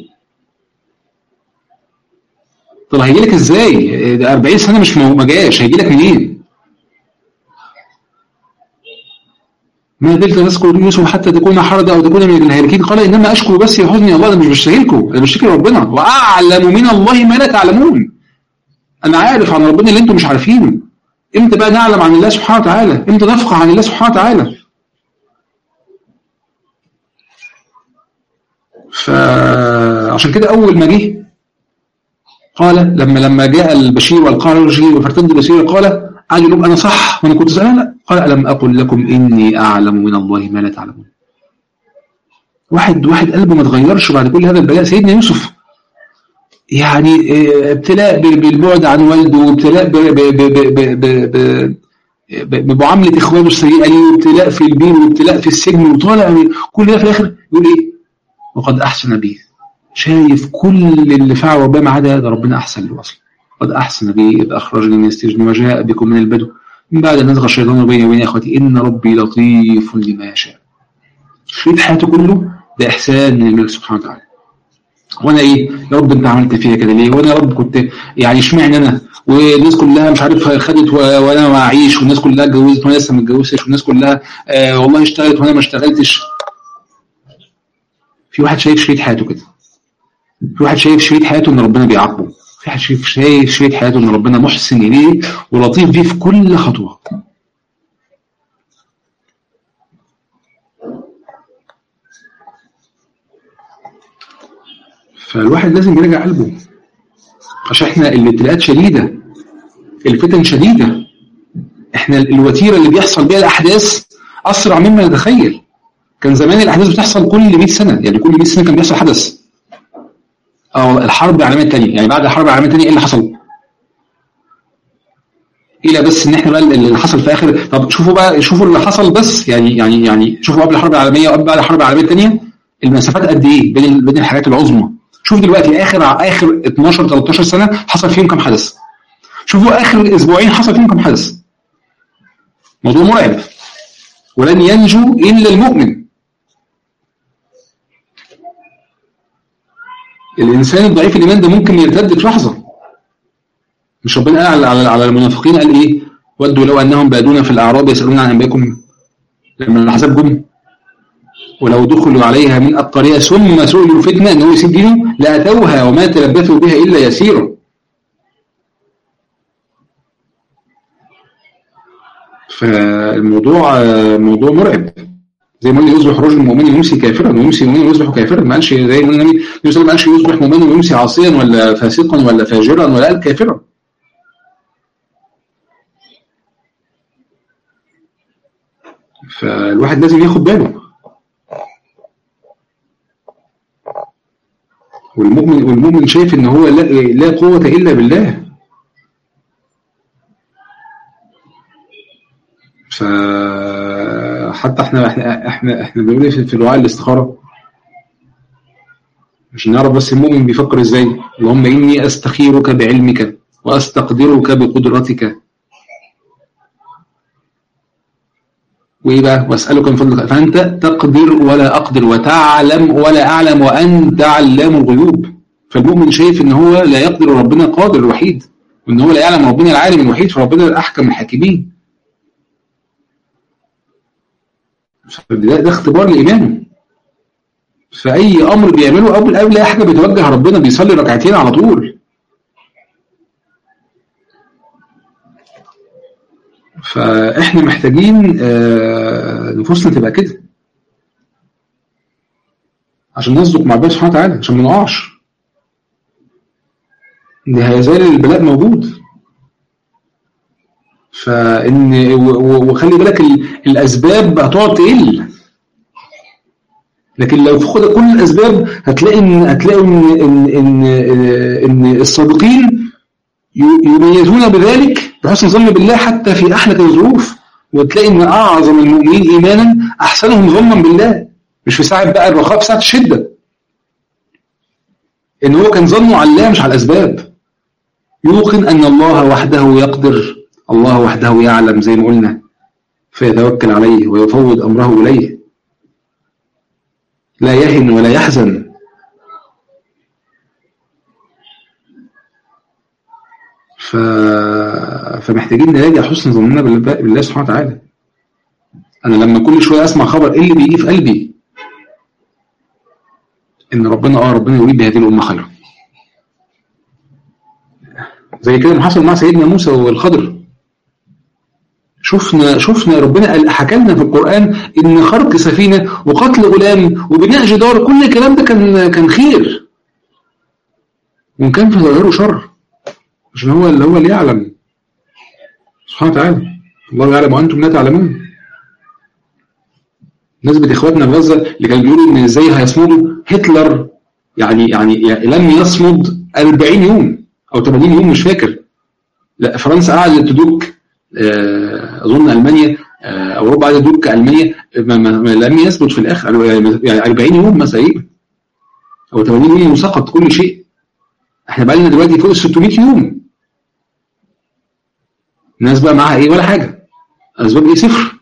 طب هيجي لك ازاي ده 40 سنة مش ما جاش هيجي لك منين ما زلت تذكر يوسف حتى تكون حرجة أو تكون من الهالكين قال إنما أشكو بس يا حزني الله أنا مش بشتغلكم أنا بشتكي ربنا وأعلم من الله ما لا تعلمون أنا عارف عن ربنا اللي أنتم مش عارفينه إمتى بقى نعلم عن الله سبحانه وتعالى إمتى نفقه عن الله سبحانه وتعالى فعشان كده أول ما جه قال لما لما جاء البشير والقال البشير وفرتد البشير قال قال لهم أنا صح وأنا كنت زعلان لا قال ألم أقل لكم إني أعلم من الله ما لا تعلمون واحد واحد قلبه ما اتغيرش بعد كل هذا البلاء سيدنا يوسف يعني ابتلاء بالبعد عن والده وابتلاء بمعاملة إخوانه السيئة ليه وابتلاء في البين وابتلاء في السجن وطالع كل ده في الآخر يقول إيه وقد أحسن به شايف كل اللي فعله ربنا ما عدا ده ربنا أحسن له أصلا قد أحسن بي إذ أخرجني من السجن وجاء بكم من البدو من بعد أن نزغ الشيطان بيني وبين إخوتي إن ربي لطيف لما يشاء شريط حياته كله ده إحسان من الملك سبحانه وتعالى وانا ايه يا رب انت عملت فيا كده ليه وانا يا رب كنت يعني اشمعنى انا والناس كلها مش عارف خدت وانا ما اعيش والناس كلها اتجوزت وانا لسه ما اتجوزتش والناس كلها آه والله اشتغلت وانا ما اشتغلتش في واحد شايف شريط حياته كده في واحد شايف شريط حياته ان ربنا بيعاقبه في واحد شايف شايف شريط حياته ان ربنا محسن اليه ولطيف بيه في كل خطوه فالواحد لازم يراجع قلبه عشان احنا الابتلاءات شديدة الفتن شديدة احنا الوتيرة اللي بيحصل بيها الأحداث أسرع مما نتخيل كان زمان الأحداث بتحصل كل 100 سنة يعني كل 100 سنة كان بيحصل حدث أو الحرب العالمية الثانية يعني بعد الحرب العالمية الثانية إيه اللي حصل؟ إلى بس إن إحنا بقى اللي حصل في آخر طب شوفوا بقى شوفوا اللي حصل بس يعني يعني يعني شوفوا قبل الحرب العالمية وقبل بعد الحرب العالمية الثانية المسافات قد إيه بين بين الحاجات العظمى شوف دلوقتي اخر اخر 12 13 سنه حصل فيهم كم حدث شوفوا اخر اسبوعين حصل فيهم كم حدث موضوع مرعب ولن ينجو الا المؤمن الانسان الضعيف الايمان ده ممكن يرتد في لحظه مش ربنا قال على على المنافقين قال ايه ودوا لو انهم بادون في الاعراب يسالون عن انبائكم لما الاحزاب جم ولو دخلوا عليها من أقطارها ثم سئلوا فتنة أنه يسيب دينه لأتوها وما تلبثوا بها إلا يسيرا فالموضوع موضوع مرعب زي ما قلنا يصبح رجل مؤمن يمسي كافرا ويمسي مؤمن ويصبح كافرا ما قالش زي ما النبي صلى الله عليه وسلم ما قالش يصبح مؤمن ويمسي عاصيا ولا فاسقا ولا فاجرا ولا قال كافرا فالواحد لازم ياخد باله والمؤمن والمؤمن شايف ان هو لا, لا قوة الا بالله فحتى احنا احنا احنا, احنا بنقول في دعاء الاستخارة عشان نعرف بس المؤمن بيفكر ازاي اللهم اني استخيرك بعلمك واستقدرك بقدرتك وايه بقى واسالك من فضلك فانت تقدر ولا اقدر وتعلم ولا اعلم وانت علام الغيوب فالمؤمن شايف ان هو لا يقدر وربنا قادر الوحيد وان هو لا يعلم ربنا العالم الوحيد فربنا الاحكم الحاكمين ده, ده اختبار لايمانه فاي امر بيعمله قبل قبل اي حاجه بيتوجه ربنا بيصلي ركعتين على طول فاحنا محتاجين نفوسنا تبقى كده عشان نصدق مع الله سبحانه وتعالى عشان ما نقعش ده هيزال البلاء موجود فان وخلي بالك الاسباب هتقعد تقل لكن لو فقد كل الاسباب هتلاقي ان هتلاقي ان ان ان, إن الصادقين يميزون بذلك بحسن ظن بالله حتى في احلك الظروف وتلاقي ان اعظم المؤمنين ايمانا احسنهم ظنا بالله مش في ساعه بقى الرخاء في ساعه الشده ان هو كان ظنه على الله مش على الاسباب يوقن ان الله وحده يقدر الله وحده يعلم زي ما قلنا فيتوكل عليه ويفوض امره اليه لا يهن ولا يحزن ف... فمحتاجين نراجع حسن ظننا بالله سبحانه وتعالى انا لما كل شويه اسمع خبر ايه اللي بيجي في قلبي ان ربنا اه ربنا يريد بهذه الامه خيرا زي كده ما حصل مع سيدنا موسى والخضر شفنا شفنا ربنا حكى لنا في القرآن إن خرق سفينة وقتل غلام وبناء جدار كل الكلام ده كان كان خير وإن كان في ظاهره شر عشان هو اللي هو اللي يعلم سبحانه وتعالى الله يعلم وأنتم لا تعلمون نسبة إخواتنا في غزة اللي كانوا بيقولوا إن إزاي هيصمدوا هتلر يعني يعني لم يصمد 40 يوم أو 80 يوم مش فاكر لا فرنسا قعدت تدوك اظن المانيا اوروبا عايزه تدوك المانيا لم يثبت في الاخر يعني 40 يوم مثلا او 80 يوم وسقط كل شيء احنا بقى لنا دلوقتي فوق ال 600 يوم الناس بقى معاها ايه ولا حاجه اسباب ايه صفر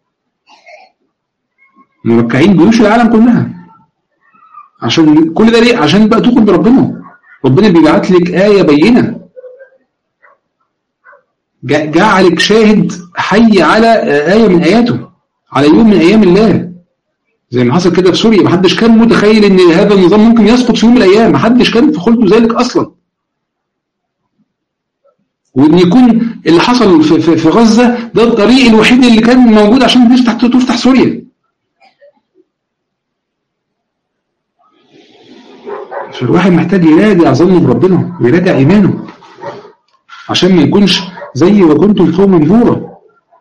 مركعين جيوش العالم كلها عشان كل ده ليه عشان بقى تؤمن بربنا ربنا بيبعت لك ايه بينه جعلك شاهد حي على آية من آياته على يوم من أيام الله زي ما حصل كده في سوريا محدش كان متخيل ان هذا النظام ممكن يسقط في يوم من الأيام محدش كان في خلقه ذلك أصلا وان يكون اللي حصل في, في, في غزة ده الطريق الوحيد اللي كان موجود عشان تفتح تفتح سوريا فالواحد محتاج يراجع ظنه بربنا ويراجع إيمانه عشان ما يكونش زي وكنتم قوما بورا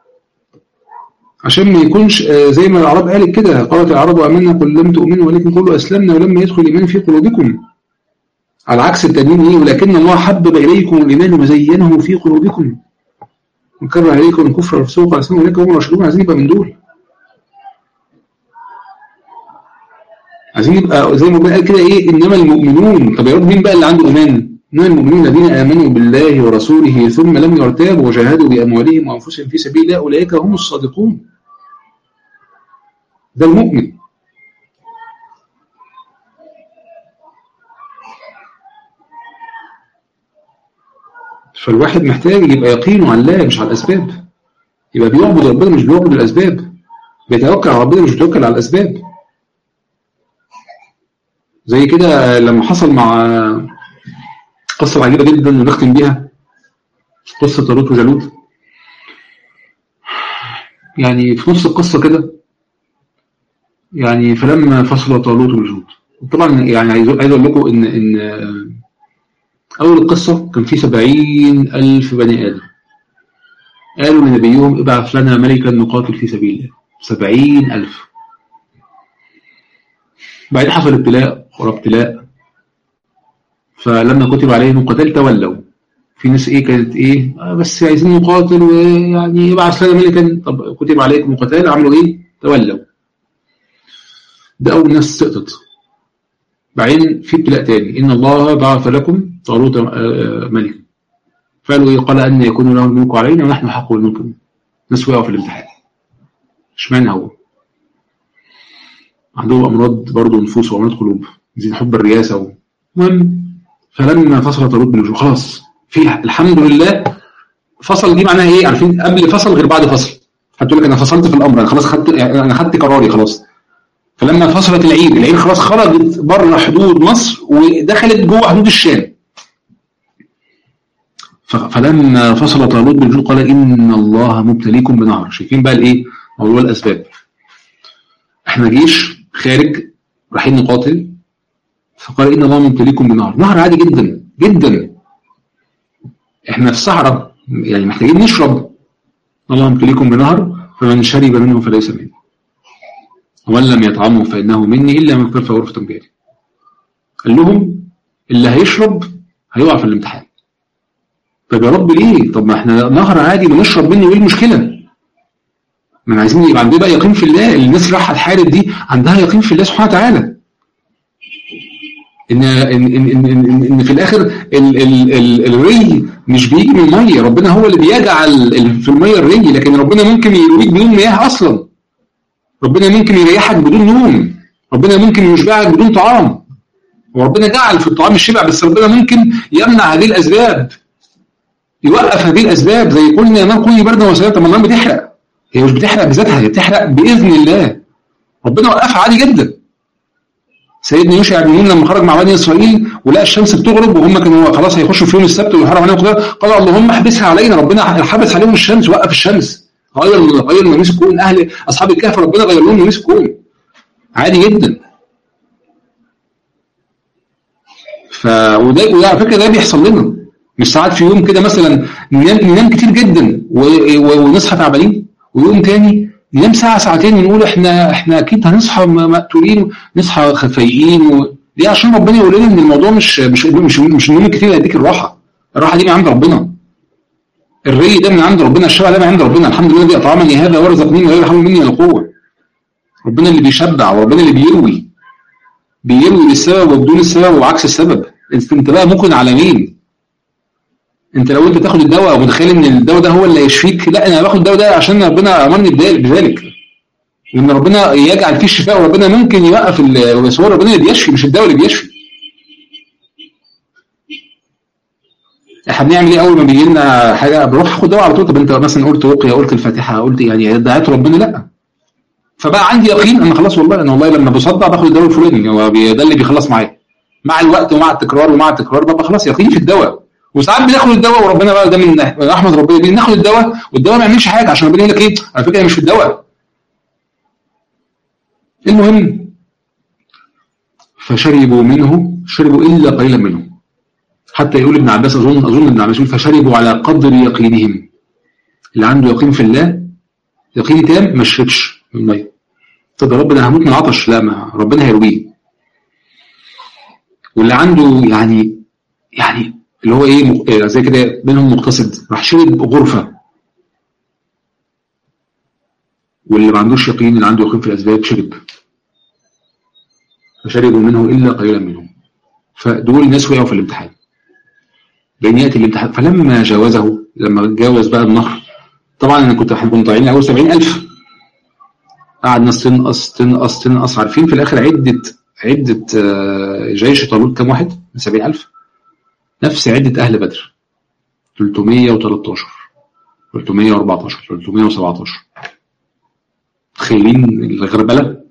عشان ما يكونش زي ما الأعراب قالت كده قالت الأعراب آمنا قل لم تؤمنوا ولكن قولوا أسلمنا ولما يدخل الإيمان في قلوبكم على عكس التانيين إيه ولكن الله حبب إليكم الإيمان وزينه في قلوبكم وكره عليكم الكفر والفسوق والإسلام ولكن هم راشدون عايزين يبقى من دول عايزين يبقى زي ما قال كده إيه إنما المؤمنون طب يا رب مين بقى اللي عنده إيمان؟ إنما المؤمنون الذين آمنوا بالله ورسوله ثم لم يرتابوا وجاهدوا بأموالهم وأنفسهم في سبيل الله أولئك هم الصادقون ده المؤمن فالواحد محتاج يبقى يقينه على الله مش على الأسباب يبقى بيعبد ربنا مش بيعبد الأسباب بيتوكل على ربنا مش بيتوكل على الأسباب زي كده لما حصل مع قصة عجيبة جدا ونختم بيها قصة طالوت وجالوت يعني في نص القصة كده يعني فلما فصل طالوت وجالوت طبعا يعني عايز اقول لكم ان ان اول القصة كان في سبعين الف بني ادم قالوا لنبيهم ابعث لنا ملكا نقاتل في سبيل الله سبعين الف بعدين حصل ابتلاء ورا ابتلاء فلما كتب عليهم القتال تولوا في ناس ايه كانت ايه آه بس عايزين نقاتل ويعني ابعث لنا ملكا طب كتب عليكم القتال عملوا ايه تولوا ده اول ناس سقطت بعدين في ابتلاء تاني ان الله بعث لكم طالوت ملكا قالوا ايه قال ان يكون له الملك علينا ونحن حق الملك ناس وقعوا في الامتحان اشمعنى هو عنده امراض برضه نفوس وامراض قلوب زي حب الرياسه و... المهم فلما فصل طالوت بالوجوه خلاص في الحمد لله فصل دي معناها ايه عارفين قبل فصل غير بعد فصل هتقول لك انا فصلت في الامر انا خلاص خدت يعني انا خدت قراري خلاص فلما فصلت العيد العيد خلاص خرجت بره حدود مصر ودخلت جوه حدود الشام فلما فصل طالوت بالجوع قال ان الله مبتليكم بنهر شايفين بقى الايه موضوع الاسباب احنا جيش خارج رايحين نقاتل فقال ان الله مبتليكم بنهر نهر عادي جدا جدا احنا في الصحراء يعني محتاجين نشرب الله مبتليكم بنهر فمن شرب منه فليس مني ومن لم يطعمه فانه مني الا من كفر غرفه بيده قال لهم اللي هيشرب هيقع في الامتحان طب يا رب ليه طب ما احنا نهر عادي بنشرب منه ايه المشكله ما عايزين يبقى عندنا بقى يقين في الله الناس رايحه تحارب دي عندها يقين في الله سبحانه وتعالى ان ان ان ان, إن في الاخر ال ال ال الري مش بيجي من الميه ربنا هو اللي بيجعل في الميه الري لكن ربنا ممكن يرويك بدون مياه اصلا ربنا ممكن يريحك بدون نوم ربنا ممكن يشبعك بدون طعام وربنا جعل في الطعام الشبع بس ربنا ممكن يمنع هذه الاسباب يوقف هذه الاسباب زي قلنا نار كوني بردا وسلام طب النار بتحرق هي مش بتحرق بذاتها هي بتحرق باذن الله ربنا وقفها عادي جدا سيدنا يوشع بن نون لما خرج مع بني اسرائيل ولقى الشمس بتغرب وهم كانوا خلاص هيخشوا في يوم السبت ويحرموا عليهم قال قال اللهم احبسها علينا ربنا حبس عليهم الشمس وقف الشمس غير غير نميس الكون اهل اصحاب الكهف ربنا غير لهم نميس الكون عادي جدا ف وده وده على فكره ده بيحصل لنا مش ساعات في يوم كده مثلا ننام ننام كتير جدا ونصحى تعبانين ويوم تاني ننام ساعه ساعتين ونقول احنا احنا اكيد هنصحى مقتولين نصحى خفايقين و... ليه عشان ربنا يقول لنا ان الموضوع مش مش مش, مش النوم الكتير هيديك الراحه الراحه دي من عند ربنا الري ده من عند ربنا الشبع ده من عند ربنا الحمد لله الذي اطعمني هذا ورزقني ولا يرحم مني ولا قوه ربنا اللي بيشبع وربنا اللي بيروي بيروي بالسبب وبدون السبب وعكس السبب انت بقى ممكن على مين انت لو انت تاخد الدواء ومتخيل ان الدواء ده هو اللي يشفيك لا انا باخد الدواء ده عشان ربنا امرني بذلك لان ربنا يجعل فيه الشفاء وربنا ممكن يوقف بس هو ربنا اللي بيشفي مش الدواء اللي بيشفي احنا بنعمل ايه اول ما بيجي لنا حاجه بروح اخد دواء على طول طب انت مثلا قلت رقيه قلت الفاتحه قلت يعني دعيت ربنا لا فبقى عندي يقين انا خلاص والله انا والله لما بصدع باخد الدواء الفلاني هو ده اللي بيخلص معايا مع الوقت ومع التكرار ومع التكرار ببقى خلاص يقين في الدواء وساعات بناخد الدواء وربنا بقى ده من رحمه ربنا بناخد الدواء والدواء ما يعملش حاجه عشان ربنا يقول لك ايه على فكره مش في الدواء المهم فشربوا منه شربوا الا قليلا منه حتى يقول ابن عباس اظن اظن ابن عباس يقول فشربوا على قدر يقينهم اللي عنده يقين في الله يقين تام ما شربش من الميه طب يا رب انا هموت من العطش لا ما ربنا هيرويه واللي عنده يعني يعني اللي هو ايه زي كده منهم مقتصد راح شرب غرفه واللي ما عندوش يقين اللي عنده يقين في الاسباب شرب فشربوا منه الا قليلا منهم فدول ناس وقعوا في الامتحان بين ياتي الامتحان فلما جاوزه لما جاوز بقى النهر طبعا انا كنت احنا كنا طالعين اول 70000 قعد ناس تنقص تنقص تنقص عارفين في الاخر عده عده جيش طالوت كام واحد؟ 70000 نفس عدة أهل بدر 313 314 317 تخيلين الغربلة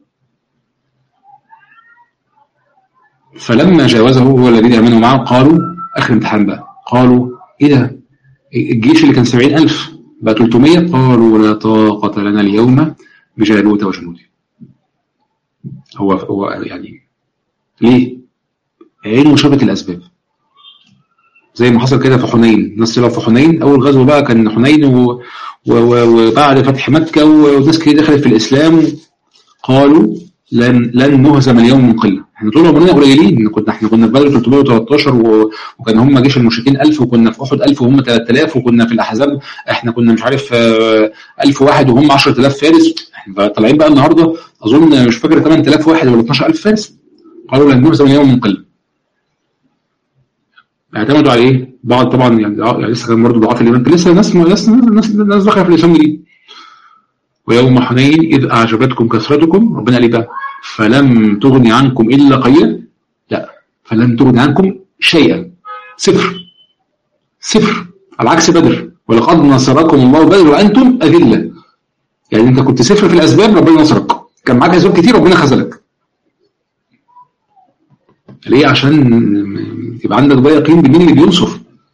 فلما جاوزه هو الذين آمنوا معه قالوا آخر امتحان بقى قالوا إيه ده الجيش اللي كان 70000 بقى 300 قالوا لا طاقة لنا اليوم بجالوت وجنوده هو هو يعني ليه؟ عينه شافت الأسباب زي ما حصل كده في حنين الناس طلعوا في حنين اول غزوه بقى كان حنين و... و... و... وبعد فتح مكه وناس كتير دخلت في الاسلام قالوا لن لن نهزم اليوم من قله احنا طول عمرنا قليلين كنا احنا كنا في بدر 313 و... وكان هم جيش المشركين 1000 وكنا في احد 1000 وهم 3000 وكنا في الاحزاب احنا كنا مش عارف 1000 واحد وهم 10000 فارس احنا طالعين بقى النهارده اظن مش فاكر 8000 واحد ولا 12000 فارس قالوا لن نهزم اليوم من قله اعتمدوا على ايه؟ بعض طبعا يعني, يعني لسه كان برضه ضعاف الايمان لسه ناس ناس ناس, ناس دخلت في الاسلام جديد ويوم حنين إذ أعجبتكم كثرتكم ربنا قال إيه بقى فلم تغني عنكم إلا قليلا لا فلم تغني عنكم شيئا صفر صفر على عكس بدر ولقد نصركم الله بدر وأنتم أذلة يعني أنت كنت صفر في الأسباب ربنا نصرك كان معاك أسباب كتير ربنا خذلك ليه عشان يبقى عندك بقى يقين بمين اللي بينصر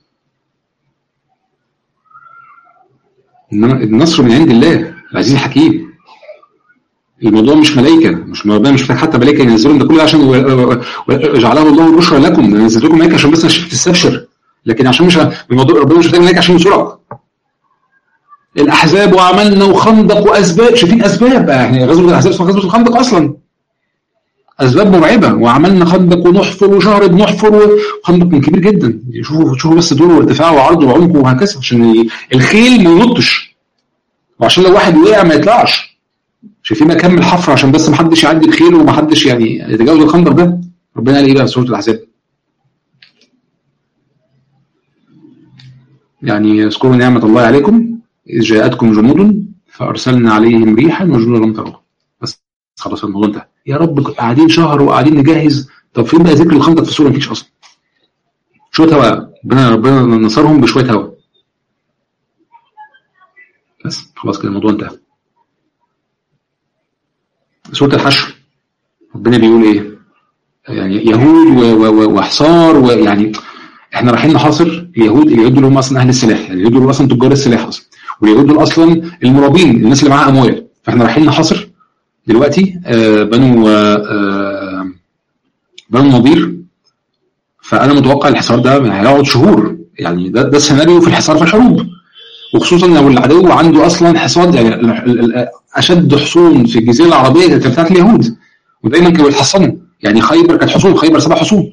إنما النصر من عند الله العزيز الحكيم الموضوع مش ملائكه مش ربنا مش محتاج حتى ملائكه ينزلوا ده كله عشان جعله الله البشرى لكم نزلت لكم ملائكه عشان بس عشان تستبشر لكن عشان مش الموضوع ربنا مش محتاج ملائكه عشان ينصرك الاحزاب وعملنا وخندق واسباب شايفين اسباب يعني غزوه الاحزاب اسمها غزوه الخندق اصلا اسباب مرعبه وعملنا خندق ونحفر وشهر بنحفر وخندق كبير جدا شوفوا شوفوا بس طوله وارتفاعه وعرضه وعمقه وهكذا عشان الخيل ما ينطش وعشان لو واحد وقع ما يطلعش شايفين مكان الحفر عشان بس ما حدش يعدي الخيل وما حدش يعني يتجاوز الخندق ده ربنا قال ايه بقى في سوره الاحزاب يعني اذكروا نعمه الله عليكم اذ جاءتكم جنود فارسلنا عليهم ريحا وجنودا لم تروها بس خلاص الموضوع انتهى يا رب قاعدين شهر وقاعدين نجهز طب فين بقى ذكر الخندق في السوره مفيش اصلا شويه هواء ربنا ربنا نصرهم بشويه هواء بس خلاص كده الموضوع انتهى سورة الحشر ربنا بيقول ايه يعني يهود وحصار ويعني احنا رايحين نحاصر اليهود اليهود دول هم اصلا اهل السلاح يعني اليهود دول اصلا تجار السلاح اصلا واليهود دول اصلا المرابين الناس اللي معاها اموال فاحنا رايحين نحاصر دلوقتي آه بنو آه بنو النضير فانا متوقع الحصار ده هيقعد شهور يعني ده ده السيناريو في الحصار في الحروب وخصوصا لو العدو عنده اصلا حصان يعني اشد حصون في الجزيره العربيه كانت بتاعت اليهود ودايما كانوا يتحصنوا يعني خيبر كانت حصون خيبر سبع حصون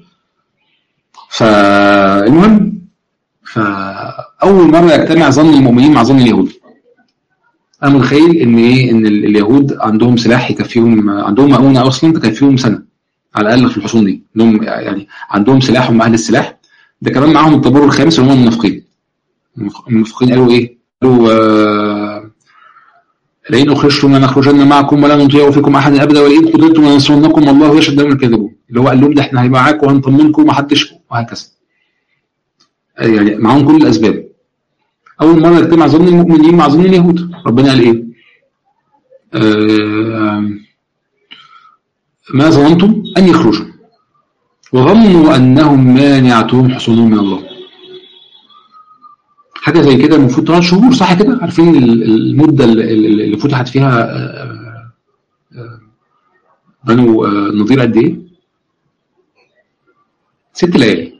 فالمهم فاول مره يجتمع ظن المؤمنين مع ظن اليهود انا متخيل ان ايه ان اليهود عندهم سلاح يكفيهم عندهم مؤونه اصلا تكفيهم سنه على الاقل في الحصون دي انهم يعني عندهم سلاح هم اهل السلاح ده كمان معاهم الطابور الخامس اللي هم المنافقين المنافقين قالوا ايه؟ قالوا آه لئن اخرجتم لنخرجن معكم ولا نطيع فيكم احدا ابدا ولئن قدرتم لننصرنكم والله يشهد انهم الكاذبون اللي هو قال لهم ده احنا هيبقى معاكم وهنطمنكم ومحدش وهكذا يعني معاهم كل الاسباب اول مره يجتمع ظن المؤمنين مع ظن اليهود ربنا قال ايه؟ آه ما ظننتم ان يخرجوا وظنوا انهم مانعتهم حصولهم من الله حاجه زي كده المفروض ثلاث شهور صح كده عارفين المده اللي فتحت فيها بنو النضير قد ايه ست ليالي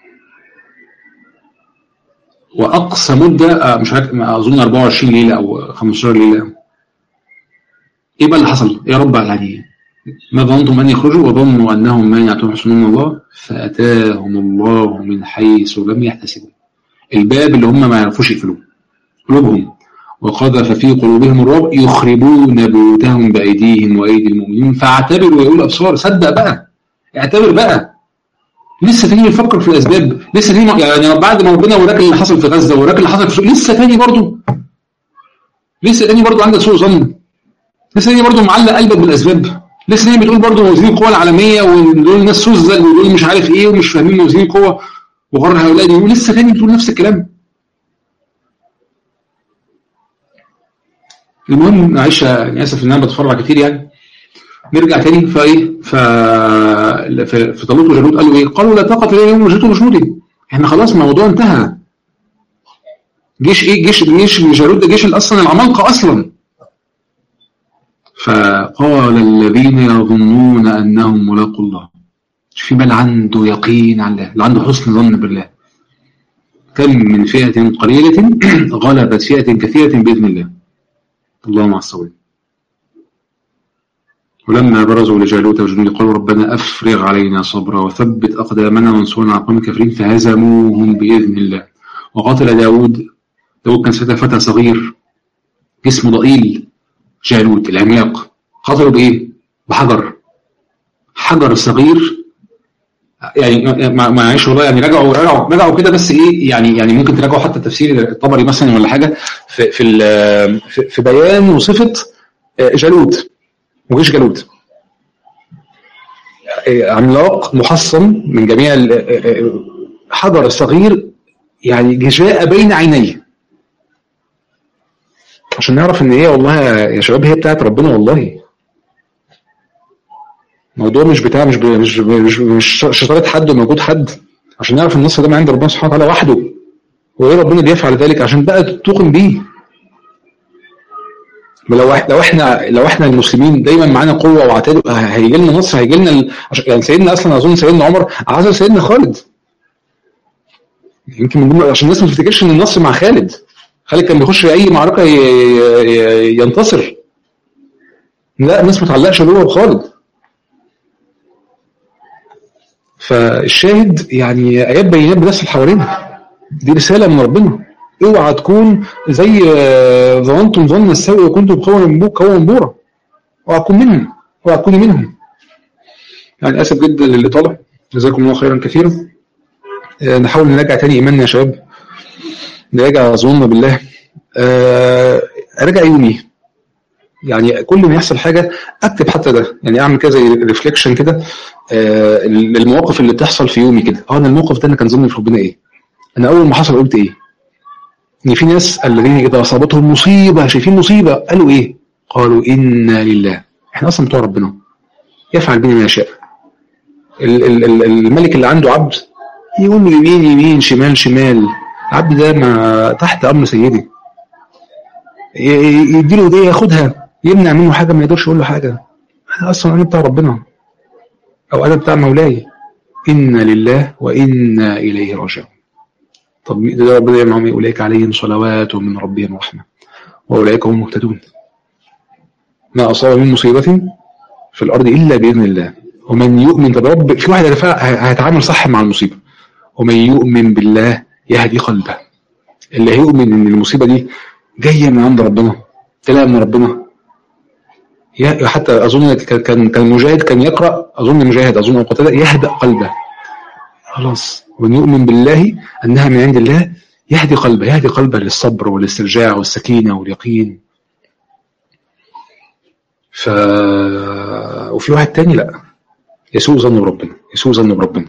واقصى مده مش عارف اظن 24 ليله او 15 ليله ايه بقى اللي حصل يا رب يعني ما ظننتم ان يخرجوا وظنوا انهم مانعتهم حصول من الله فاتاهم الله من حيث لم يحتسبوا الباب اللي هم ما يعرفوش يقفلوه قلوبهم وقذف في قلوبهم الرعب يخربون بيوتهم بايديهم وايدي المؤمنين فاعتبروا يا اولي الابصار صدق بقى اعتبر بقى لسه تاني بيفكر في الاسباب لسه تاني يعني بعد ما ربنا وراك اللي حصل في غزه وراك اللي حصل في سوريا لسه تاني برضه لسه تاني برضه عندك سوء ظن لسه تاني برضه معلق قلبك بالاسباب لسه تاني بتقول برضه موازين القوى العالميه ودول ناس سوزل ودول مش عارف ايه ومش فاهمين موازين القوى وغر هؤلاء دي ولسه تاني بتقول نفس الكلام المهم معلش يعني اسف ان انا بتفرع كتير يعني نرجع تاني فايه ف في طالوت وجالوت قالوا ايه؟ قالوا لا طاقه لنا اليوم وجدت وجنودي احنا خلاص الموضوع انتهى جيش ايه جيش جيش جالوت ده جيش اصلا العمالقه اصلا فقال الذين يظنون انهم ملاقوا الله في بل عنده يقين على الله اللي عنده حسن ظن بالله كم من فئة قليلة غلبت فئة كثيرة بإذن الله الله مع الصواب ولما برزوا لجالوت وجنود قالوا ربنا أفرغ علينا صبرا وثبت أقدامنا وانصرنا على القوم الكافرين فهزموهم بإذن الله وقاتل داود داود كان ساعتها فتى صغير جسمه ضئيل جالوت العملاق قتلوا بإيه؟ بحجر حجر صغير يعني معلش والله يعني رجعوا رجعوا رجعوا كده بس ايه يعني يعني ممكن تراجعوا حتى تفسير الطبري مثلا ولا حاجه في في في, في بيان وصفه جالوت وجيش جالوت عملاق محصن من جميع حجر صغير يعني جاء بين عينيه عشان نعرف ان هي والله يا شباب هي بتاعت ربنا والله الموضوع مش بتاع مش مش مش, مش شطاره حد وموجود حد عشان نعرف النصر ده من عند ربنا سبحانه وتعالى وحده وايه ربنا بيفعل ذلك عشان بقى تؤمن بيه لو لو احنا لو احنا المسلمين دايما معانا قوه وعتاد هيجي لنا نصر هيجي لنا يعني سيدنا اصلا اظن سيدنا عمر عزل سيدنا خالد يمكن من ضمن عشان الناس ما تفتكرش ان النصر مع خالد خالد كان بيخش اي معركه ينتصر لا الناس ما تعلقش هو وخالد فالشاهد يعني ايات بينات بنفس اللي حوالينا دي رساله من ربنا اوعى تكون زي ظننتم ظن السوء وكنتم قوما قوما بورا اوعى تكون منهم اوعى تكوني منهم يعني اسف جدا للي طالع جزاكم الله خيرا كثيرا نحاول نراجع تاني ايماننا يا شباب نراجع ظننا بالله اراجع يومي يعني كل ما يحصل حاجه اكتب حتى ده يعني اعمل كده زي ريفليكشن كده المواقف اللي بتحصل في يومي كده اه انا الموقف ده انا كان ظني في ربنا ايه انا اول ما حصل قلت ايه ان في ناس الذين اذا اصابتهم مصيبه شايفين مصيبه قالوا ايه قالوا انا لله احنا اصلا بتوع ربنا يفعل بنا ما يشاء الملك اللي عنده عبد يقول له يمين يمين شمال شمال العبد ده ما تحت امر سيدي يديله ايديه ياخدها يمنع منه حاجه ما يقدرش يقول له حاجه انا اصلا انا بتاع ربنا او انا بتاع مولاي انا لله وانا اليه راجعون طب ده ربنا يعمل معهم اولئك عليهم صلوات من ربهم ورحمه واولئك هم المهتدون ما اصاب من مصيبه في الارض الا باذن الله ومن يؤمن طب رب في واحد هيتعامل صح مع المصيبه ومن يؤمن بالله يهدي قلبه اللي هيؤمن ان المصيبه دي جايه من عند ربنا طلع من ربنا يا حتى اظن كان كان مجاهد كان يقرا اظن مجاهد اظن او قتاده يهدأ قلبه خلاص ومن يؤمن بالله انها من عند الله يهدي قلبه يهدي قلبه للصبر والاسترجاع والسكينه واليقين ف وفي واحد تاني لا يسوء ظنه بربنا يسوء ظنه بربنا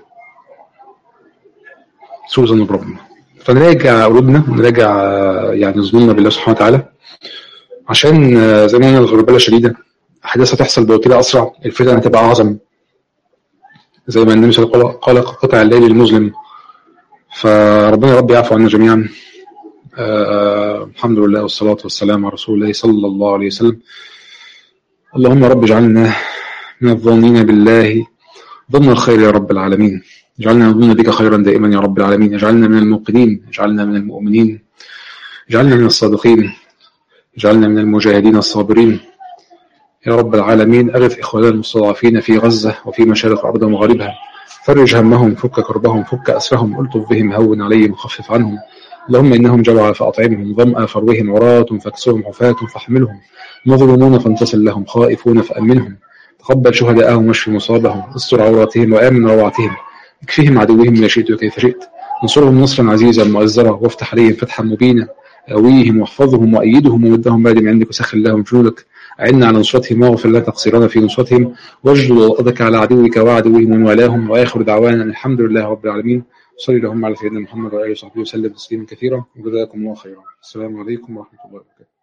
يسوء ظنه بربنا فنراجع قلوبنا نراجع يعني ظننا بالله سبحانه وتعالى عشان زي ما قلنا الغربله شديده احداث هتحصل بوتيره اسرع الفتن هتبقى اعظم زي ما النبي صلى الله عليه وسلم قال قطع الليل المظلم فربنا يا رب يعفو عنا جميعا آه الحمد لله والصلاة والسلام على رسول الله صلى الله عليه وسلم اللهم رب اجعلنا من الظانين بالله ظن الخير يا رب العالمين اجعلنا نظن بك خيرا دائما يا رب العالمين اجعلنا من الموقنين اجعلنا من المؤمنين اجعلنا من الصادقين اجعلنا من المجاهدين الصابرين يا رب العالمين أغث إخواننا المستضعفين في غزة وفي مشارق الأرض ومغاربها فرج همهم فك كربهم فك أسرهم ألطف بهم هون عليهم خفف عنهم اللهم إنهم جوعى فأطعمهم ظمأ فروهم عراة فاكسهم حفاة فاحملهم مظلومون فانتصر لهم خائفون فأمنهم تقبل شهداءهم واشف مصابهم استر عوراتهم وآمن روعتهم اكفهم عدوهم ما شئت وكيف شئت انصرهم نصرا عزيزا مؤزرا وافتح عليهم فتحا مبينا أويهم واحفظهم وأيدهم ومدهم بعد من عندك وسخر لهم جنودك أعنا على نصرتهم واغفر لنا تقصيرنا في نصرتهم واجد وضعك على عدوك وعدوهم ومن والاهم وآخر دعوانا الحمد لله رب العالمين صلي اللهم على سيدنا محمد وآله وصحبه وسلم تسليما كثيرا وجزاكم الله خيرا السلام عليكم ورحمة الله وبركاته